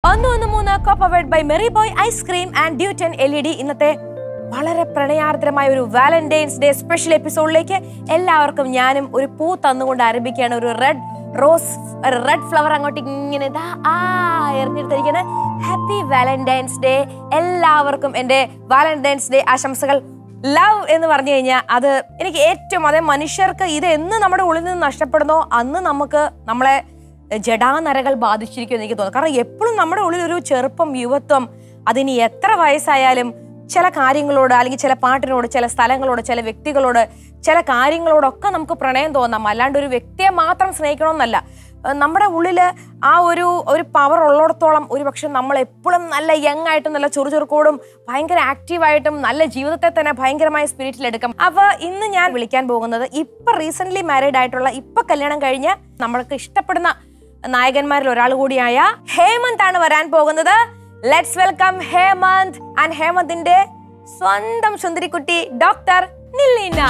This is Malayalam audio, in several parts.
ഒന്ന് ഒന്ന് മൂന്ന് co-powered by Merry Boy ice cream and Duetten L E D ഇന്നത്തെ വളരെ പ്രണയാർദ്രമായ ഒരു വാലന്റൈൻസ് ഡേ സ്പെഷ്യൽ എപ്പിസോഡിലേക്ക് എല്ലാവർക്കും ഞാനും ഒരു പൂ തന്നുകൊണ്ട് ആരംഭിക്കുകയാണ് ഒരു റെഡ് റോസ് റെഡ് ഫ്ലവർ അങ്ങോട്ട് ഇങ്ങനെ ദാ ആ എറിഞ്ഞെടുത്തിരിക്കുന്നത് ഹാപ്പി വാലന്റൈൻസ് ഡേ എല്ലാവർക്കും എൻ്റെ വാലന്റൈൻസ് ഡേ ആശംസകൾ ലവ് എന്ന് പറഞ്ഞു കഴിഞ്ഞാൽ അത് എനിക്ക് ഏറ്റവും അതേ മനുഷ്യർക്ക് ഇത് എന്ന് നമ്മുടെ ഉള്ളിൽ നിന്ന് നഷ്ടപ്പെടുന്നോ അന്ന് നമുക്ക് നമ്മളെ ജഡാനരകൾ ബാധിച്ചിരിക്കുമെന്ന് എനിക്ക് തോന്നുന്നു കാരണം എപ്പോഴും നമ്മുടെ ഉള്ളിൽ ഒരു ചെറുപ്പം യുവത്വം അതിനി എത്ര വയസ്സായാലും ചില കാര്യങ്ങളോട് അല്ലെങ്കിൽ ചില പാട്ടിനോട് ചില സ്ഥലങ്ങളോട് ചില വ്യക്തികളോട് ചില കാര്യങ്ങളോടൊക്കെ നമുക്ക് പ്രണയം തോന്നാം അല്ലാണ്ട് ഒരു വ്യക്തിയെ മാത്രം സ്നേഹിക്കണമെന്നല്ല ഏഹ് നമ്മുടെ ഉള്ളിൽ ആ ഒരു ഒരു പവർ ഉള്ളിടത്തോളം ഒരു പക്ഷെ നമ്മൾ എപ്പോഴും നല്ല യങ് ആയിട്ടും നല്ല ചുറുചുറുക്കോടും ഭയങ്കര ആക്റ്റീവായിട്ടും നല്ല ജീവിതത്തെ തന്നെ ഭയങ്കരമായ സ്പിരിറ്റിൽ എടുക്കും അപ്പൊ ഇന്ന് ഞാൻ വിളിക്കാൻ പോകുന്നത് ഇപ്പൊ റീസെന്റ് മാരീഡ് ആയിട്ടുള്ള ഇപ്പൊ കല്യാണം കഴിഞ്ഞ് നമ്മൾക്ക് ഇഷ്ടപ്പെടുന്ന നായകന്മാരിൽ ഒരാൾ കൂടിയായ ഹേമന്ത് ആണ് വരാൻ പോകുന്നത് ലെറ്റ്സ് വെൽക്കം ഹേമന്ത് ആൻഡ് ഹേമന്തിന്റെ സ്വന്തം സുന്ദരിക്കുട്ടി ഡോക്ടർ നില്ലിന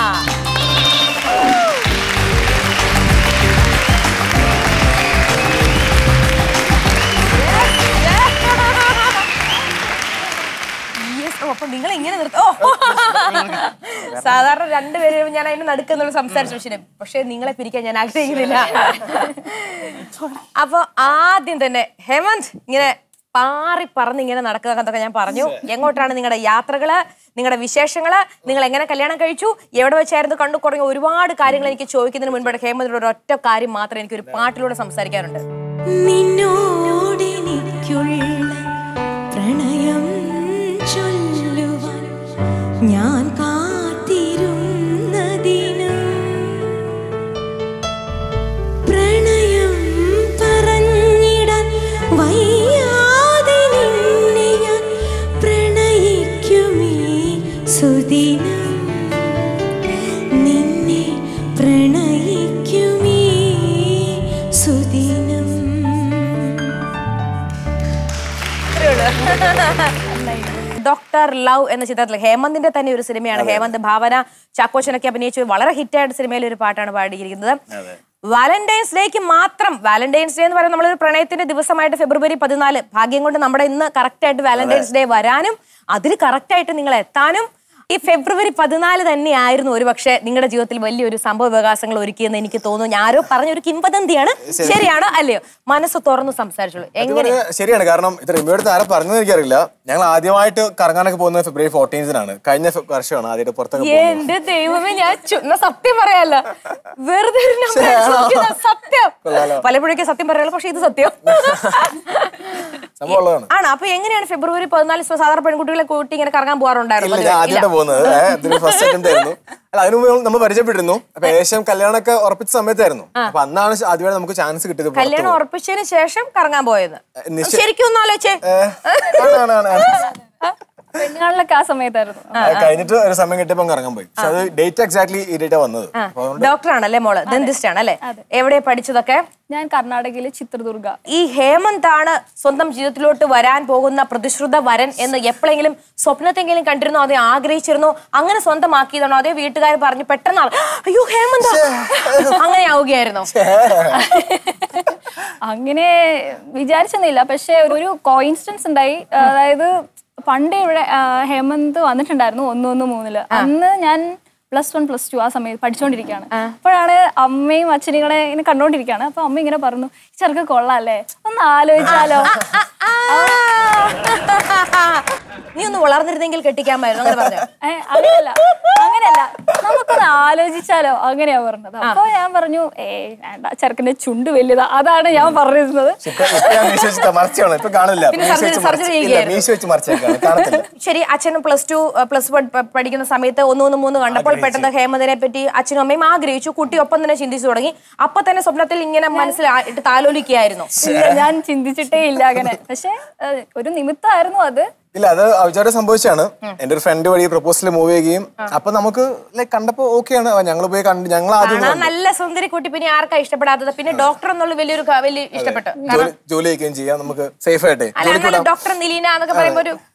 Yes. ഓ, അപ്പൊ നിങ്ങൾ ഇങ്ങനെ നിർത്തോ സാധാരണ രണ്ടുപേരും ഞാൻ അതിന് നടുക്കെന്നുള്ള സംസാരിച്ചു പക്ഷേ പക്ഷെ നിങ്ങളെ പിരിക്കാൻ ഞാൻ ആഗ്രഹിക്കുന്നില്ല അപ്പൊ ആദ്യം തന്നെ ഹേമന്ത് ഇങ്ങനെ പാറി പറന്ന് ഇങ്ങനെ നടക്കുക എന്നൊക്കെ ഞാൻ പറഞ്ഞു എങ്ങോട്ടാണ് നിങ്ങളുടെ യാത്രകള് നിങ്ങളുടെ വിശേഷങ്ങള് നിങ്ങൾ എങ്ങനെ കല്യാണം കഴിച്ചു എവിടെ വെച്ചായിരുന്നു കണ്ടു കുറഞ്ഞ ഒരുപാട് കാര്യങ്ങൾ എനിക്ക് ചോദിക്കുന്നതിന് മുൻപായിട്ട് ഹേമന്തിനോട് ഒരു ഒറ്റ കാര്യം മാത്രമേ എനിക്ക് ഒരു പാട്ടിലൂടെ സംസാരിക്കാനുണ്ട് നിന്നോടെനിക്കുള്ള പ്രണയം ചൊല്ലുവാൻ ഞാൻ കാത്തിരുന്നതിനും പ്രണയം പറഞ്ഞിടാൻ വയ്യാതെ നിന്നെ ഞാൻ പ്രണയിക്കുമേ സുദിനം നിന്നെ പ്രണയിക്കുമേ സുദിനം ഡോക്ടർ ലവ് എന്ന ചിത്രത്തിൽ ഹേമന്തിന്റെ തന്നെ ഒരു സിനിമയാണ് ഹേമന്ത് ഭാവന ചാക്കോച്ചനൊക്കെ അഭിനയിച്ച ഒരു വളരെ ഹിറ്റായിട്ട് സിനിമയിലെ ഒരു പാട്ടാണ് പാടിയിരിക്കുന്നത് വാലന്റൈൻസ് ഡേക്ക് മാത്രം വാലന്റൈൻസ് ഡേ എന്ന് പറയുന്നത് നമ്മളൊരു പ്രണയത്തിന്റെ ദിവസമായിട്ട് ഫെബ്രുവരി പതിനാല് ഭാഗ്യം കൊണ്ട് നമ്മുടെ ഇന്ന് കറക്റ്റ് ആയിട്ട് വാലന്റൈൻസ് ഡേ വരാനും അതിൽ കറക്റ്റ് ആയിട്ട് നിങ്ങൾ എത്താനും ഈ ഫെബ്രുവരി പതിനാല് തന്നെയായിരുന്നു ഒരു പക്ഷേ നിങ്ങളുടെ ജീവിതത്തിൽ വലിയൊരു സംഭവ വികാസങ്ങൾ ഒരുക്കിയെന്ന് എനിക്ക് തോന്നുന്നു ഞാൻ ആരോ പറഞ്ഞ ഒരു കിംവദന്തിയാണ് ശരിയാണോ അല്ലയോ മനസ്സ് തുറന്ന് സംസാരിച്ചോളൂ ഇത് എങ്ങനെ പറഞ്ഞത് ശരിയാണ് കാരണം ഇത് റിമോട്ട് ആരെ പറഞ്ഞത് എനിക്കറിയില്ല ഞങ്ങൾ ആദ്യമായിട്ട് കറങ്ങാനൊക്കെ പോകുന്നത് ഫെബ്രുവരി ഫോർട്ടീൻത്തിനാണ് കഴിഞ്ഞ ഫെ- വർഷമാണ് ആദ്യമായിട്ട് പുറത്തൊക്കെ പോകുന്നത് എന്റെ ദൈവമേ ഞാൻ ചു- എന്നാ സത്യം പറയാല്ല വെറുതെ ഒരു number അടിച്ച് നോക്കിയതാ, സത്യം പലപ്പോഴൊക്കെ സത്യം പറയാലോ പക്ഷെ ഇത് സത്യം സംഭവം ഉള്ളതാണ് ആണ് അപ്പൊ എങ്ങനെയാണ് ഫെബ്രുവരി പതിനാല് ദിവസം സാധാരണ പെൺകുട്ടികളെ കൂട്ടി ഇങ്ങനെ കറങ്ങാൻ ഇല്ല പോകാറുണ്ടായിരുന്നു ഞാൻ ആദ്യമായിട്ട് പോകുന്നത് ഇതിന് ഫസ്റ്റ് അറ്റംപ്റ്റ് ആയിരുന്നു അല്ല അതിനു മുമ്പ് നമ്മൾ പരിചയപ്പെട്ടിരുന്നു അപ്പൊ ഏകദേശം കല്യാണമൊക്കെ ഉറപ്പിച്ച സമയത്തായിരുന്നു അപ്പൊ അന്നാണ് ആദ്യമായിട്ട് നമുക്ക് ചാൻസ് കിട്ടിയത് പുറത്ത് കല്യാണം ഉറപ്പിച്ചതിന് ശേഷം കറങ്ങാൻ പോയത് നിശ്ചയ- ശരിക്കും ഒന്ന് ആലോചിച്ചേ ആണ്, ആണ്, ആണ്, ആണ്. പെണ്ണുങ്ങളിലൊക്കെ ആ സമയത്തായിരുന്നു അത് കഴിഞ്ഞിട്ട് ഒരു സമയം കിട്ടിയപ്പോൾ അങ്ങ് ഇറങ്ങാൻ പോയി പക്ഷെ അത് ഡേറ്റ് എക്സാക്ട്ലി ഈ ഡേറ്റാ വന്നത് അപ്പൊ അതുകൊണ്ട് ഡോക്ടർ ആണല്ലേ മോള് ഡെന്റിസ്റ്റ് ആണല്ലേ എവിടെയാ പഠിച്ചതൊക്കെ ഞാൻ കർണാടകയിലെ ചിത്രദുർഗ ഈ ഹേമന്ത് ആണ് സ്വന്തം ജീവിതത്തിലോട്ട് വരാൻ പോകുന്ന പ്രതിശ്രുത വരൻ എന്ന് എപ്പോഴെങ്കിലും സ്വപ്നത്തെങ്കിലും കണ്ടിരുന്നോ അതേ ആഗ്രഹിച്ചിരുന്നോ അങ്ങനെ സ്വന്തമാക്കിയതാണോ അതേ വീട്ടുകാർ പറഞ്ഞു പെട്ടെന്ന് ആ- അയ്യോ ഹേമന്ത് അങ്ങനെ ആവുകയായിരുന്നോ അങ്ങനെ വിചാരിച്ചൊന്നുമില്ല പക്ഷെ ഒരു കോയിൻസിഡൻസ് ഉണ്ടായി അതായത് പണ്ട് ഇവിടെ ആ, ഹേമന്ത് വന്നിട്ടുണ്ടായിരുന്നു ഒന്ന് ഒന്ന് മൂന്നില് അന്ന് ഞാൻ പ്ലസ് വൺ പ്ലസ് ടു ആ സമയത്ത് പഠിച്ചുകൊണ്ടിരിക്കുകയാണ് അപ്പോഴാണ് അമ്മയും അച്ഛനും ഇങ്ങനെ ഇങ്ങനെ കണ്ടോണ്ടിരിക്കുകയാണ് അപ്പൊ അമ്മ ഇങ്ങനെ പറഞ്ഞു "ഈ ചെറുക്ക് കൊള്ളാല്ലേ ഒന്ന് ആലോചിച്ചാലോ ആ. നീ ഒന്ന് വളർന്നിരുന്നെങ്കിൽ കെട്ടിക്കാമായിരുന്നു അങ്ങനെ പറഞ്ഞു ഏ, അങ്ങനെയല്ല അങ്ങനെയല്ല നമുക്കൊന്ന് ആലോചിച്ചാലോ അങ്ങനെയാ പറഞ്ഞത് അപ്പൊ ഞാൻ പറഞ്ഞു ഏ വേണ്ട ചെറുക്കന്റെ ചുണ്ട് വലുതാ അതാണ് ഞാൻ പറഞ്ഞിരുന്നത് ഇപ്പൊ ഇപ്പൊ ഞാൻ മീശ വെച്ച് മറച്ചാണ് ഇപ്പൊ കാണില്ല പിന്നെ മീശ surgery- വെച്ച് surgery മറച്ച്- ഇല്ല, ചെയ്യുകയായിരുന്നു. മീശ വെച്ച് മറിച്ചേക്കാണ് കാണത്തില്ല ശരി അച്ഛനും പ്ലസ് ടു പ്ലസ് വൺ പഠിക്കുന്ന സമയത്ത് ഒന്ന് ഒന്ന് മൂന്ന് കണ്ടപ്പോൾ പെട്ടെന്ന് ഹേമന്തിനെ പറ്റി അച്ഛനും അമ്മയും ആഗ്രഹിച്ചു കുട്ടി ഒപ്പം തന്നെ ചിന്തിച്ചു തുടങ്ങി അപ്പൊ തന്നെ സ്വപ്നത്തിൽ ഇങ്ങനെ മനസ്സിലായിട്ട് താലോലിക്കുകയായിരുന്നു ഇല്ല ഞാൻ ചിന്തിച്ചിട്ടേ ഇല്ല അങ്ങനെ പക്ഷെ ഏ, ഒരു നിമിത്തമായിരുന്നു അത് ഇല്ല അത് അവിചാരം സംഭവിച്ചാണ് എന്റെ ഒരു ഫ്രണ്ട് വഴി പ്രപ്പോസൽ മൂവ് ചെയ്യുകയും അപ്പൊ നമുക്ക് ലൈക് കണ്ടപ്പോ ഓക്കെയാണ് ഞങ്ങൾ പോയി കണ്ട് ഞങ്ങൾ ആദ്യം കാണാൻ നല്ല സുന്ദരി കുട്ടി പിന്നെ ആർക്കാ ഇഷ്ടപ്പെടാത്തത് പിന്നെ ഡോക്ടർ എന്നുള്ള വലിയൊരു ക- വലിയ ഇഷ്ടപ്പെട്ടു ജോലി ജോലി ചെയ്യുകയും ചെയ്യാം നമുക്ക് സേഫ് ആയിട്ട് അല്ല എന്നാലും ഡോക്ടർ നിലീന എന്നൊക്കെ പറയുമ്പോ ഒരു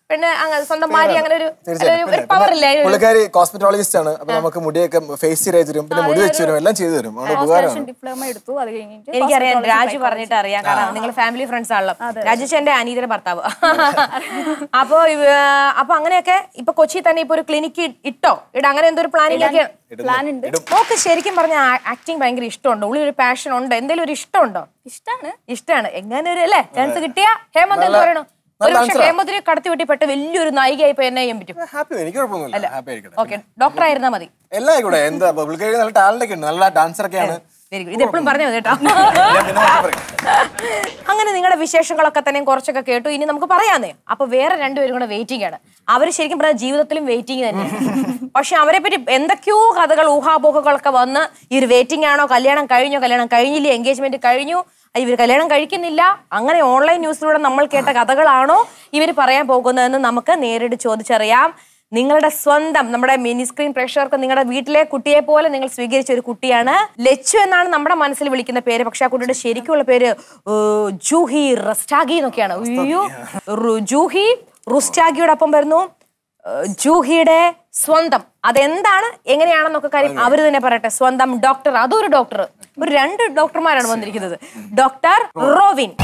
പെണ്ണ് അങ്ങ് സ്വന്തം മാരി അങ്ങനെ ഒരു തീർച്ചയായിട്ടും. ഒരു പവർ ഇല്ല അതിന് ഒരു- പുള്ളിക്കാരി കോസ്മെറ്റോളജിസ്റ്റ് ആണ് അപ്പൊ നമുക്ക് മുടിയൊക്കെ ഫേസ് ചെയ്ത് തരും പിന്നെ മുടി വെച്ച് തരും എല്ലാം ചെയ്തു തരും അതുകൊണ്ട് ഉപകാരമാണ് ഡിപ്ലോമ എടുത്തു അത് കഴിഞ്ഞിട്ട് എനിക്കറിയാം cosmetology രാജു psychology. പറഞ്ഞിട്ട് അറിയാം കാരണം നിങ്ങൾ ഫാമിലി ഫ്രണ്ട്സ് ആണല്ലോ രാജേഷ് എന്റെ അനീതിയുടെ ഭർത്താവ് അപ്പൊ ഇവ- അപ്പൊ അങ്ങനെയൊക്കെ ഇപ്പൊ കൊച്ചി തന്നെ ഇപ്പൊ ഒരു ക്ലിനിക്ക് ഇട്ടോ ഇട അങ്ങനെ എന്തോ ഒരു പ്ലാനിംഗ് ഒക്കെ പ്ലാൻ ഉണ്ട് ഓക്കെ ശരിക്കും പറഞ്ഞ ആക്ടിങ് ഭയങ്കര ഇഷ്ടമുണ്ടോ ഉള്ളിൽ ഒരു പാഷൻ ഉണ്ട് എന്തെങ്കിലും ഒരു ഇഷ്ടമുണ്ടോ ഇഷ്ടാണ് ഇഷ്ടമാണ് എങ്ങനെ ഒരു അല്ലേ ചാൻസ് കിട്ടിയ ഹേമന്ത് എന്ന് പറയണു ഒരു പക്ഷെ ഹേമന്തിനെ കടത്തി വെട്ടിപ്പെട്ട് വലിയൊരു നായികയായി ഇപ്പൊ എന്നെ ചെയ്യാൻ പറ്റും ഹാപ്പി എനിക്ക് കുഴപ്പമൊന്നുമില്ല ഹാപ്പി ആയിരിക്കട്ടെ ഓക്കെ ഡോക്ടർ ആയിരുന്നാ മതി എല്ലാം ആയിക്കോട്ടെ എന്താ പുള്ളിക്കാരി നല്ല ടാലന്റ് ഒക്കെ ഉണ്ട് നല്ല ഡാൻസർ ഒക്കെയാണ് വെരി ഗുഡ് ഇത് എപ്പോഴും പറഞ്ഞു മതി കേട്ടോ ഞാൻ പിന്നെ മാറ്റി പറയും. അങ്ങനെ നിങ്ങളുടെ വിശേഷങ്ങളൊക്കെ തന്നെ കുറച്ചൊക്കെ കേട്ടു ഇനി നമുക്ക് പറയാന്നേ അപ്പൊ വേറെ രണ്ടുപേരും കൂടെ വെയിറ്റിംഗ് ആണ് അവർ ശരിക്കും പറഞ്ഞാൽ ജീവിതത്തിലും വെയിറ്റിംഗ് തന്നെയാണ് പക്ഷെ അവരെ പറ്റി എന്തൊക്കെയോ കഥകൾ ഊഹാപോഹങ്ങളൊക്കെ വന്ന് ഈ ഒരു വെയിറ്റിംഗ് ആണോ കല്യാണം കഴിഞ്ഞോ കല്യാണം കഴിഞ്ഞില്ല എൻഗേജ്മെന്റ് കഴിഞ്ഞു ഇവർ കല്യാണം കഴിക്കുന്നില്ല അങ്ങനെ ഓൺലൈൻ ന്യൂസിലൂടെ നമ്മൾ കേട്ട കഥകളാണോ ഇവർ പറയാൻ പോകുന്നതെന്ന് നമുക്ക് നേരിട്ട് ചോദിച്ചറിയാം നിങ്ങളുടെ സ്വന്തം നമ്മുടെ മിനി സ്ക്രീൻ പ്രേക്ഷകർക്ക് നിങ്ങളുടെ വീട്ടിലെ കുട്ടിയെ പോലെ നിങ്ങൾ സ്വീകരിച്ച ഒരു കുട്ടിയാണ് ലച്ചു എന്നാണ് നമ്മുടെ മനസ്സിൽ വിളിക്കുന്ന പേര് പക്ഷെ ആ കുട്ടിയുടെ ശരിക്കുള്ള പേര് ഏർ, ജൂഹി റസ്റ്റാഗി എന്നൊക്കെയാണ് അയ്യോ റു- ജൂഹി റുസ്റ്റാഗിയോടൊപ്പം വരുന്നു ഏർ, ജൂഹിയുടെ സ്വന്തം അതെന്താണ് എങ്ങനെയാണെന്നൊക്കെ കാര്യം അവർ തന്നെ പറയട്ടെ സ്വന്തം ഡോക്ടർ അതൊരു ഡോക്ടർ ഒരു രണ്ട് ഡോക്ടർമാരാണ് വന്നിരിക്കുന്നത് ഡോക്ടർ റോവിൻ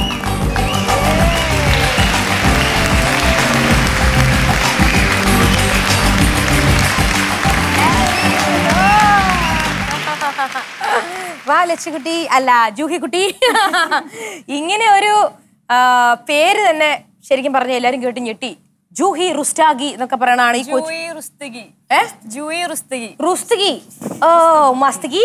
വാ ലച്ചുകുട്ടി അല്ല ജൂഹിക്കുട്ടി ഇങ്ങനെ ഒരു ആ, പേര് തന്നെ ശരിക്കും പറഞ്ഞ എല്ലാരും കേട്ട് ഞെട്ടി ജൂഹി റുസ്റ്റാഗി എന്നൊക്കെ പറയണാണ് ഈ കൊച്ചു ജൂയി റുസ്തഗി ഏ ജൂയി റുസ്തഗി റുസ്തഗി ഓ മസ്തഗി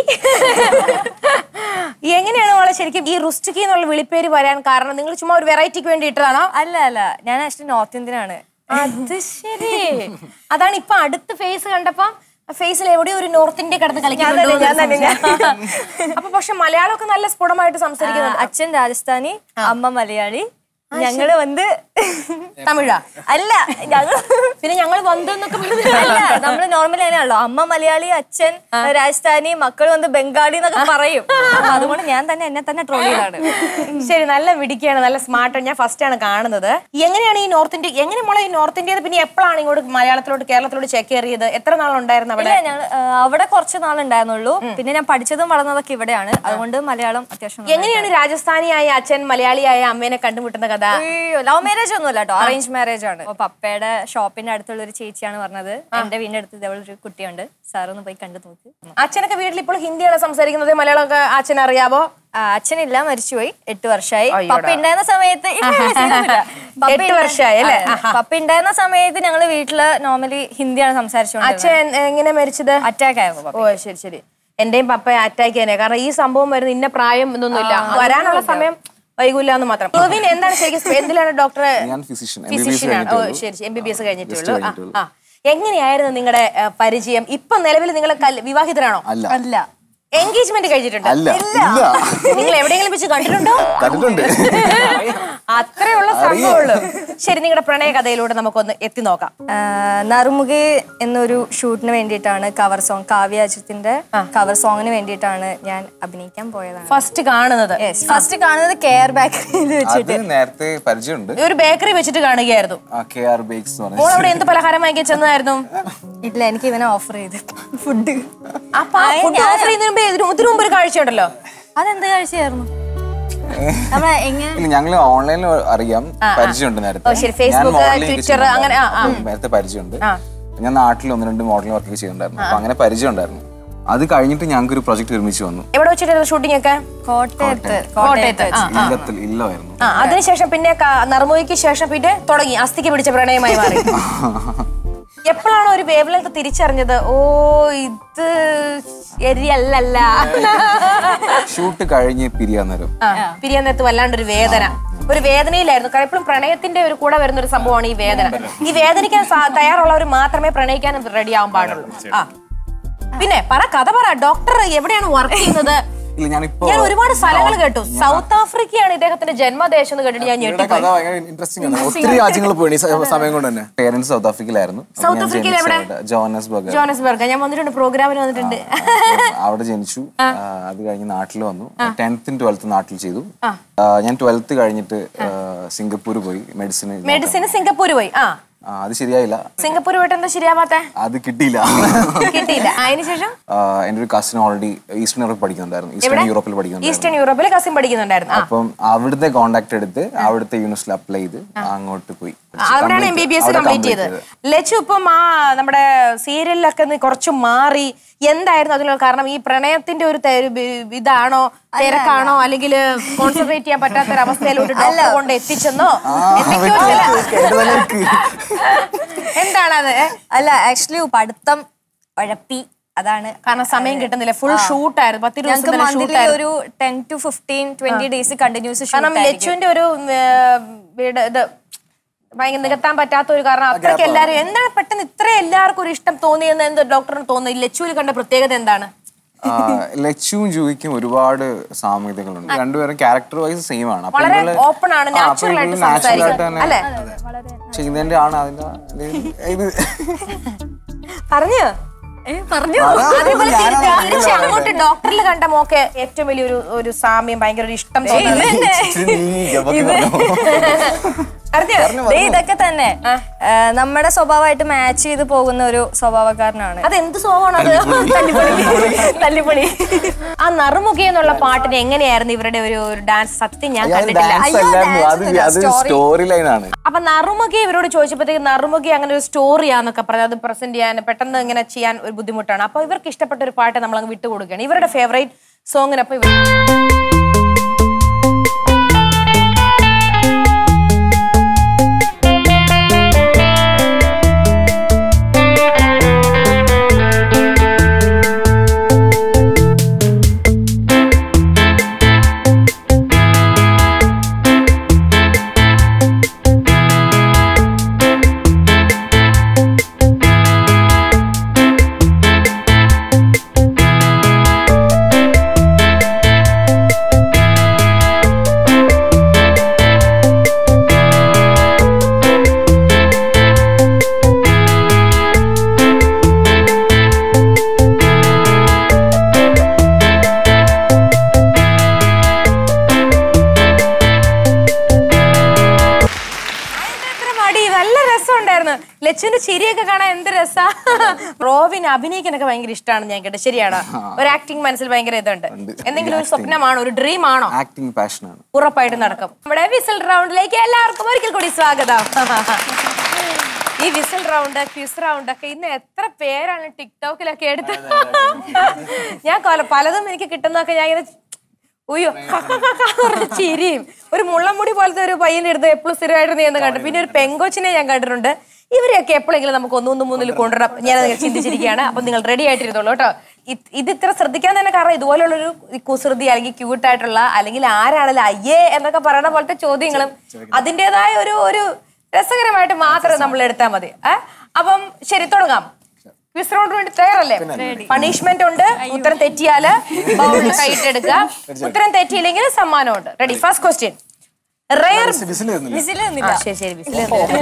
എങ്ങനെയാണ് മോളെ ശരിക്കും ഈ റുസ്തഗി എന്നുള്ള വിളിപ്പേര് വരാൻ കാരണം നിങ്ങൾ ചുമ്മാ ഒരു വെറൈറ്റിക്ക് വേണ്ടി ഇട്ടതാണോ അല്ല അല്ല ഞാൻ ആക്ച്വലി നോർത്ത് ഇന്ത്യൻ ആണ് അത് ശരി അതാണ് ഇപ്പൊ അടുത്ത ഫേസ് കണ്ടപ്പം ഫേസിൽ എവിടെയോ ഒരു നോർത്ത് ഇന്ത്യ കിടന്ന് കളിക്കുന്നുണ്ടോ ഞാൻ തന്നെ, ഞാൻ അപ്പൊ പക്ഷെ മലയാളമൊക്കെ നല്ല സ്ഫുടമായിട്ട് സംസാരിക്കുന്നുണ്ട് അച്ഛൻ രാജസ്ഥാനി അമ്മ മലയാളി ഞങ്ങള് വന്ന് തമിഴാ അല്ല ഞങ്ങൾ പിന്നെ ഞങ്ങൾ വന്നെന്നൊക്കെ അല്ല നമ്മള് നോർമലി അങ്ങനെയാണല്ലോ അമ്മ മലയാളി അച്ഛൻ രാജസ്ഥാനി മക്കൾ വന്ന് ബംഗാളി എന്നൊക്കെ പറയും അപ്പൊ അതുകൊണ്ട് ഞാൻ തന്നെ എന്നെ തന്നെ ട്രോൾ ചെയ്താണ് ശരി നല്ല മിടിക്കാണ് നല്ല സ്മാർട്ട് ഞാൻ ഫസ്റ്റ് ആണ് കാണുന്നത് എങ്ങനെയാണ് ഈ നോർത്ത് ഇന്ത്യ എങ്ങനെ മോളെ ഈ നോർത്ത് ഇന്ത്യയിൽ പിന്നെ എപ്പോഴാണ് ഇങ്ങോട്ട് മലയാളത്തിലോട്ട് കേരളത്തിലോട്ട് ചേക്കേറിയത് എത്ര നാളുണ്ടായിരുന്നു അവിടെ ഇല്ല ഞങ്ങൾ അവിടെ കുറച്ച് നാളുണ്ടായിരുന്നുള്ളൂ പിന്നെ ഞാൻ പഠിച്ചതും വളർന്നതൊക്കെ ഇവിടെയാണ് അതുകൊണ്ട് മലയാളം അത്യാവശ്യം എങ്ങനെയാണ് രാജസ്ഥാനിയായ അച്ഛൻ മലയാളിയായ അമ്മേനെ കണ്ടുമുട്ടുന്ന കഥ ലവ് മാരേജ് ഒന്നുമല്ല കേട്ടോ അറേഞ്ച് മാരേജ് ആണ് അപ്പൊ പപ്പയുടെ ഷോപ്പിന്റെ അടുത്തുള്ള ഒരു ചേച്ചിയാണ് പറഞ്ഞത് എന്റെ വീടിന്റെ അടുത്ത് ഇതേപോലെ ഒരു കുട്ടിയുണ്ട് സാർ ഒന്ന് പോയി കണ്ടു നോക്ക് അച്ഛനൊക്കെ വീട്ടിൽ ഇപ്പോൾ ഹിന്ദിയാണ് സംസാരിക്കുന്നത് മലയാളമൊക്കെ അച്ഛൻ അറിയാവോ ആ, അച്ഛനില്ല മരിച്ചുപോയി എട്ട് വർഷമായി അയ്യോടാ. പപ്പ ഉണ്ടായിരുന്ന സമയത്ത് ഇല്ല, ഇല്ല, സീനൊന്നുമില്ല. പപ്പ എട്ട് ഉണ്ടാ- വർഷമായി അല്ലേ? ആ, പപ്പ ഉണ്ടായിരുന്ന സമയത്ത് ഞങ്ങള് വീട്ടില് നോർമലി ഹിന്ദിയാണ് സംസാരിച്ചോണ്ട് അച്ഛൻ എങ്ങനെ മരിച്ചത് അറ്റാക്ക് ആയിരുന്നു പപ്പ ഓ ശരി ശരി എന്റെയും പപ്പ അറ്റാക്ക് തന്നെ കാരണം ഈ സംഭവം വരുന്ന ഇന്ന പ്രായം എന്നൊന്നുമില്ല വരാനുള്ള സമയം വൈകൂല എന്ന് മാത്രം ഗോവിൻ എന്താണ് ശരിക്കും എന്തിലാണ് ഡോക്ടറെ ഞാൻ physician, MBBS ഫിസിഷ്യൻ ആണ് ഓ കഴിഞ്ഞിട്ടേ ശരി M B B S Just കഴിഞ്ഞിട്ടുള്ളൂ ആ, കഴിഞ്ഞിട്ടുള്ളൂ. ആ എങ്ങനെയായിരുന്നു നിങ്ങളുടെ പരിചയം ഇപ്പൊ നിലവിൽ നിങ്ങൾ വിവാഹിതരാണോ അല്ല അല്ല എൻഗേജ്മെന്റ് കഴിഞ്ഞിട്ടുണ്ട് അല്ല ഇല്ല നിങ്ങൾ എവിടെയെങ്കിലും വെച്ച് കണ്ടിട്ടുണ്ടോ കണ്ടിട്ടുണ്ട് അത്രയുള്ള സംഭവമുള്ളൂ ശരി നിങ്ങളുടെ പ്രണയ കഥയിലൂടെ നമുക്കൊന്ന് എത്തി നോക്കാം ആ, നറുമുഖി എന്നൊരു ഷൂട്ടിന് വേണ്ടിയിട്ടാണ് കവർ സോങ് കാവ്യ അജിത്തിന്റെ കവർ സോങ്ങിന് വേണ്ടിയിട്ടാണ് ഞാൻ അഭിനയിക്കാൻ പോയതാണ് ഫസ്റ്റ് കാണുന്നത് ഫസ്റ്റ് കാണുന്നത് കെയർ ബാക്കറിയിൽ വെച്ചിട്ട് അത് നേരത്തെ പരിചയമുണ്ട് ഒരു ബേക്കറി വെച്ചിട്ട് കാണുകയായിരുന്നു കെ ആർ ബേക്സ് എന്ന് മോൾ പറഞ്ഞ അവിടെ എന്ത് പലഹാരം വാങ്ങിക്കാൻ ചെന്നതായിരുന്നു ഇല്ല എനിക്ക് ഇവനെ ഓഫർ ചെയ്ത് ഫുഡ് അപ്പൊ ആ food offer ചെയ്യുന്നതിന് മുമ്പേ ഇതിനു ഇതിനു മുമ്പ് ഒരു കാഴ്ചയുണ്ടല്ലോ അതെന്ത് കാഴ്ചയായിരുന്നു നമ്മളെ എങ്ങനെ ഇല്ല ഞങ്ങള് ഓൺലൈനിൽ അറിയാം പരിചയമുണ്ട് നേരത്തെ ഓ, ശരി. ഞാൻ Facebook, modeling ഒക്കെ Twitter, അങ്ങനെ, ആ, ആ. ചെയ്യുന്നുണ്ടായിരുന്നു. നേരത്തെ പരിചയമുണ്ട് ഞാൻ നാട്ടിൽ ഒന്ന് രണ്ട് മോഡലിംഗ് വർക്ക് ചെയ്തിട്ടുണ്ടായിരുന്നു അപ്പൊ അങ്ങനെ പരിചയം ഉണ്ടായിരുന്നു അത് കഴിഞ്ഞിട്ട് ഞങ്ങൾക്ക് ഒരു പ്രൊജക്ട് ഒരുമിച്ച് വന്നു എവിടെ വെച്ചിട്ടായിരുന്നു ഷൂട്ടിംഗ് ഒക്കെ കോട്ടയത്ത് കോട്ടയത്ത് ആ, ആ. ഇല്ലത്തിൽ ഇല്ലമായിരുന്നു ആ അതിനുശേഷം പിന്നെ നറുമൊഴിക്ക് ശേഷം പിന്നെ തുടങ്ങി അസ്ഥിക്ക് പിടിച്ച പ്രണയമായി മാറി എപ്പോഴാണ് ഒരു വേവ് ലെങ്ത് തിരിച്ചറിഞ്ഞത് ഓ ഇത് ശരിയല്ലല്ല ഷൂട്ട് കഴിഞ്ഞ് പിരിയാന്നേരം ആ, പിരിയാൻ നേരത്ത് വല്ലാണ്ടൊരു വേദന ഒരു വേദനയിലായിരുന്നു കാരണം എപ്പോഴും പ്രണയത്തിന്റെ ഒരു കൂടെ വരുന്ന ഒരു സംഭവമാണ് ഈ വേദന ഈ വേദനിക്കാൻ സാ- തയ്യാറുള്ളവർ മാത്രമേ പ്രണയിക്കാൻ റെഡി ആവാൻ പാടുള്ളൂ ആ പിന്നെ പറ കഥ പറ ഡോക്ടർ എവിടെയാണ് വർക്ക് ചെയ്യുന്നത് ഇല്ല ഞാനിപ്പോ ഞാൻ ഒരുപാട് സ്ഥലങ്ങൾ കേട്ടു സൗത്ത് ആഫ്രിക്കയാണ് ഇദ്ദേഹത്തിന്റെ ജന്മദേശം എന്ന് കേട്ടിട്ട് ഞാൻ ഇവരുടെ ഞെട്ടിപ്പോയി കഥ ഭയങ്കര ഇൻട്രസ്റ്റിംഗ് ആണ് ഒത്തിരി രാജ്യങ്ങൾ പോയി ഈ സ- സമയം കൊണ്ട് തന്നെ പേരൻസ് സൗത്ത് ആഫ്രിക്കയിലായിരുന്നു അപ്പൊ സൗത്ത് ഞാൻ ആഫ്രിക്കയിൽ ജനിച്ചത് എവിടെ? അവിടെ. ജോഹന്നസ്ബർഗ് ജോണസ്ബർഗ് ഞാൻ വന്നിട്ടുണ്ട് പ്രോഗ്രാമിന് വന്നിട്ടുണ്ട് അവിടെ ജനിച്ചു ആ, അത് കഴിഞ്ഞ് നാട്ടിൽ വന്നു ടെൻത്തും ട്വൽത്തും നാട്ടിൽ ചെയ്തു ആ, ഞാൻ ട്വൽത്ത് കഴിഞ്ഞിട്ട് സിംഗപ്പൂർ പോയി മെഡിസിൻ മെഡിസിന് സിംഗപ്പൂർ പോയി ആ ആ, അത് ശരിയായില്ല സിംഗപ്പൂർ പോയിട്ട് എന്താ ശരിയാവാത്ത അത് കിട്ടിയില്ല കിട്ടിയില്ല അതിനുശേഷം ആ, എൻ്റെ ഒരു കസിൻ ഓൾറെഡി ഈസ്റ്റേൺ യൂറോപ്പ് പഠിക്കുന്നുണ്ടായിരുന്നു ഈസ്റ്റേൺ യൂറോപ്പിൽ പഠിക്കുന്നുണ്ടായിരുന്നു ഈസ്റ്റേൺ യൂറോപ്പിൽ കസിൻ പഠിക്കുന്നുണ്ടായിരുന്നു ആ. അപ്പം അവിടുത്തെ കോണ്ടാക്ട് എടുത്ത് അവിടുത്തെ യൂണിവേഴ്സിറ്റിയിൽ അപ്ലൈ ചെയ്ത് അങ്ങോട്ട് പോയി അവിടെയാണ് എം ബി ബി എസ് അവിടെ കംപ്ലീറ്റ് complete ചെയ്തത് ലച്ചു ഇപ്പം ആ നമ്മുടെ സീരിയലിലൊക്കെ ഒന്ന് കുറച്ച് മാറി എന്തായിരുന്നു അതിനുള്ള കാരണം ഈ പ്രണയത്തിന്റെ ഒരു തെ- ബി- ഇതാണോ തിരക്കാണോ അല്ലെങ്കിൽ കോൺസെൻട്രേറ്റ് ചെയ്യാൻ പറ്റാത്ത ഒരു അവസ്ഥയിലോട്ട് ഡോക്ടർ കൊണ്ട് എത്തിച്ചെന്നോ എന്തൊക്കെയോ ചില- എന്താണത് അല്ല ആക്ച്വലി പഠിത്തം ഉഴപ്പി അതാണ് കാരണം സമയം കിട്ടുന്നില്ല ഫുൾ ഷൂട്ട് ആയിരുന്നു പത്ത് ഞങ്ങൾക്ക് ദിവസം മന്ത്ലി ഷൂട്ട് ആയിരുന്നു ഒരു ten to fifteen twenty days continuous കാരണം ലച്ചുവിന്റെ ഒരു ഏർ, വീട് ഇത് ഭയങ്കര നികത്താൻ പറ്റാത്ത ഒരു കാരണം അത്രയ്ക്ക് എല്ലാരും എന്താണ് പെട്ടെന്ന് ഇത്ര എല്ലാവർക്കും ഒരു ഇഷ്ടം തോന്നിയെന്ന് എന്ത് ഡോക്ടറിന് തോന്നുന്നു ഈ ലച്ചുവിൽ കണ്ട പ്രത്യേകത എന്താണ് ആ, ലച്ചുവും ജൂഹിക്കും ഒരുപാട് സാമ്യതകളുണ്ട് രണ്ടുപേരും ക്യാരക്ടർ വൈസ് സെയിം ആണ് അപ്പൊ വളരെ ഇവള് open ആണ്, ആ, natural അപ്പൊ ആയിട്ട് ഇവള് natural സംസാരിക്കും. ആയിട്ട് തന്നെ അല്ലേ? ചെയ്യുന്നതിന്റെ ആണ് അതിന്റെ ഇത് പറഞ്ഞു പറഞ്ഞു അതേപോലെ തിരിച്ച് തിരിച്ച് അങ്ങോട്ട് ഡോക്ടറിൽ കണ്ട മോക്ക് ഏറ്റവും വലിയൊരു ഒരു സാമ്യം ഭയങ്കര ഒരു ഇഷ്ടം തോന്നുന്നത് ഇച്ചിരി നീങ്ങി ഗബക്ക് പറഞ്ഞു. അറിഞ്ഞോ? ദേ ഇതൊക്കെ തന്നെ ആ, നമ്മുടെ സ്വഭാവമായിട്ട് മാച്ച് ചെയ്ത് പോകുന്ന ഒരു സ്വഭാവക്കാരനാണ് അത് എന്ത് സോങ്ങാണ് അത് തല്ലിപ്പൊളി ആ നറുമുഖി എന്നുള്ള പാട്ടിന് എങ്ങനെയായിരുന്നു ഇവരുടെ ഒരു ഒരു ഡാൻസ് സത്യം ഞാൻ ഞാൻ കണ്ടിട്ടില്ല ഡാൻസ് അയ്യോ, അല്ലായിരുന്നു dance അത് അല്ല, അത് story. സ്റ്റോറി ലൈനാണ് അപ്പൊ നറുമുഖി ഇവരോട് ചോദിച്ചപ്പോഴത്തേക്ക് നറുമുഖി അങ്ങനെ ഒരു സ്റ്റോറിയാന്നൊക്കെ പറഞ്ഞു അത് പ്രസന്റ് ചെയ്യാൻ പെട്ടെന്ന് ഇങ്ങനെ ചെയ്യാൻ ഒരു ബുദ്ധിമുട്ടാണ് അപ്പൊ ഇവർക്ക് ഇഷ്ടപ്പെട്ട ഒരു പാട്ട് നമ്മൾ അങ്ങ് വിട്ടുകൊടുക്കുകയാണ് ഇവരുടെ ഫേവറേറ്റ് സോങ്ങിനൊപ്പം ഇവർ എത്ര മടി നല്ല രസമുണ്ടായിരുന്നു ലച്ചുവിന്റെ ചിരിയൊക്കെ കാണാൻ എന്ത് രസാ റോവിന് അഭിനയിക്കാനൊക്കെ ഭയങ്കര ഇഷ്ടമാണ് ഞാൻ കേട്ടോ ശരിയാണോ ഒരു ആക്ടിങ് മനസ്സിൽ ഭയങ്കര ഇതുണ്ട് എന്തെങ്കിലും ഒരു സ്വപ്നമാണോ ഒരു ഡ്രീം ആണോ ആക്ടിങ് പാഷനാണ് ഉറപ്പായിട്ടും നടക്കും നമ്മുടെ വിസിൽ റൗണ്ടിലേക്ക് എല്ലാവർക്കും ഒരിക്കൽ കൂടി സ്വാഗതം ഈ വിസിൽ റൗണ്ട് ക്വിസ് റൗണ്ട് ഒക്കെ ഇന്ന് എത്ര പേരാണ് ടിക്ടോക്കിലൊക്കെ എടുത്ത് ഞാൻ കൊല- പലതും എനിക്ക് കിട്ടുന്നതൊക്കെ ഞാൻ ഇങ്ങനെ ഉയ്യോ ചിരിയും ഒരു മുള്ളമുടി പോലത്തെ ഒരു പയ്യന്റെ അടുത്ത് എപ്പോഴും സ്ഥിരമായിട്ട് നീ എന്ന് കണ്ടു പിന്നെ ഒരു പെങ്കൊച്ചിനെ ഞാൻ കണ്ടിട്ടുണ്ട് ഇവരെയൊക്കെ എപ്പോഴെങ്കിലും നമുക്ക് ഒന്നൊന്ന് മൂന്നിൽ കൊണ്ടുവരാം ഞാൻ ചിന്തിച്ചിരിക്കുകയാണ് അപ്പൊ നിങ്ങൾ റെഡി ആയിട്ടിരുന്നോളൂ കേട്ടോ ഇത് ഇത് ഇത്ര ശ്രദ്ധിക്കാൻ തന്നെ കാരണം ഇതുപോലുള്ളൊരു കുസൃതി അല്ലെങ്കിൽ ക്യൂട്ടായിട്ടുള്ള അല്ലെങ്കിൽ ആരാണല്ലോ അയ്യേ എന്നൊക്കെ പറയണ പോലത്തെ ചോദ്യങ്ങളും അതിൻ്റെതായ ഒരു ഒരു രസകരമായിട്ട് മാത്രം നമ്മൾ എടുത്താൽ മതി ഏ അപ്പം ശരി തുടങ്ങാം ക്വിസ് റൗണ്ട് വേണ്ടി തയ്യാറല്ലേ പണിഷ്മെന്റ് ഉണ്ട് ഉത്തരം തെറ്റിയാല് ബൗളിൽ കൈയിട്ടെടുക്കുക ഉത്തരം തെറ്റിയില്ലെങ്കിൽ സമ്മാനമുണ്ട് റെഡി ഫസ്റ്റ് ക്വസ്റ്റ്യൻ റയർ വിസിൽ വരുന്നില്ല ശരി ശരി വിസിൽ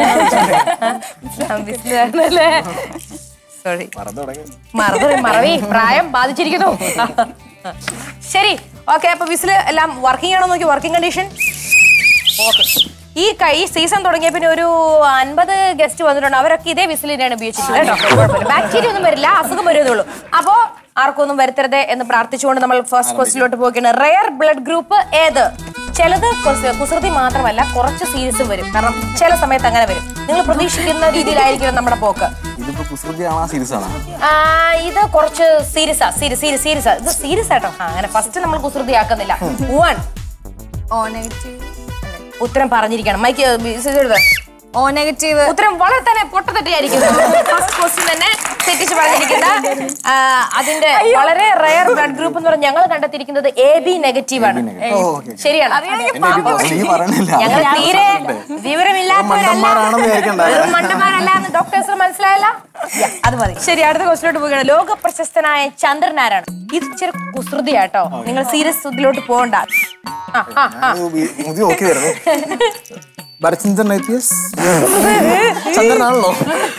വിസിൽ സോറി മറന്നു തുടങ്ങി മറന്നു മറവി പ്രായം ബാധിച്ചിരിക്കുന്നു ശരി ഓക്കെ അപ്പൊ വിസിൽ എല്ലാം വർക്കിംഗ് ആണോ നോക്കി വർക്കിംഗ് കണ്ടീഷൻ ഓക്കെ ഈ കൈ സീസൺ തുടങ്ങിയ പിന്നെ ഒരു അൻപത് ഗസ്റ്റ് വന്നിട്ടുണ്ട് അവരൊക്കെ ഇതേ വിസിലിനെയാണ് ഉപയോഗിച്ചിട്ടുള്ളത് കേട്ടോ ബാക്ടീരിയ ഒന്നും വരില്ല അസുഖം വരുന്നേ അപ്പോ ആർക്കൊന്നും വരുത്തരുത് എന്ന് പ്രാർത്ഥിച്ചുകൊണ്ട് നമ്മൾ ഫസ്റ്റ് ക്വസ്റ്റിലോട്ട് പോവുകയാണ് റെയർ ബ്ലഡ് ഗ്രൂപ്പ് ഏത് ചിലത് കുസ- കുസൃതി മാത്രമല്ല കുറച്ച് സീരിയസും വരും കാരണം ചില സമയത്ത് അങ്ങനെ വരും നിങ്ങൾ പ്രതീക്ഷിക്കുന്ന രീതിയിലായിരിക്കും നമ്മുടെ പോക്ക് ഇതിപ്പോ കുസൃതിയാണോ സീരീസ് ആണോ ആ, ഇത് കുറച്ച് സീരിയസാ സീരിയസ് സീരിയസ് സീരിയസ് ഇത് സീരിയസ് ആട്ടോ ആ, അങ്ങനെ ഫസ്റ്റ് നമ്മൾ കുസൃതി ആക്കുന്നില്ല വൺ ഓ നെഗറ്റീവ് ഉത്തരം പറഞ്ഞിരിക്കണം മൈക്ക് എഴുത ഓ നെഗറ്റീവ് ഉത്തരം വളരെ തന്നെ പൊട്ടത്തെറ്റിയായിരിക്കും ഫസ്റ്റ് ക്വസ്റ്റ്യൻ തന്നെ തെറ്റിച്ച് പറഞ്ഞിരിക്കുന്ന ആ, അതിന്റെ വളരെ റയർ ബ്ലഡ് ഗ്രൂപ്പ് എന്ന് പറഞ്ഞാൽ ഞങ്ങൾ കണ്ടെത്തിയിരിക്കുന്നത് എ ബി നെഗറ്റീവ് ആണ് ശരിയാണ് നീ പറയണില്ല ഞങ്ങൾ തീരെ വിവരമില്ലാത്തവരല്ല മണ്ടന്മാരാണെന്ന് വിചാരിക്കണ്ട. വെറും മണ്ടന്മാരല്ല എന്ന് ഡോക്ടേഴ്സിന് മനസ്സിലായല്ല Yeah, അത് മതി ശരി അടുത്ത ക്വസ്റ്റിലോട്ട് പോവുകയാണ് ലോക പ്രശസ്തനായ ചന്ദ്രൻ ആരാണ് ഇത് ഇച്ചിരി കുസൃതിയാട്ടോ നിങ്ങൾ സീരിയസ് ഇതിലോട്ട് പോകണ്ട ആ ആ ആ മുതി നോക്കി വരുന്നു ഭരചന്ദ്രൻ ഐ പി എസ് ചന്ദ്രനാണല്ലോ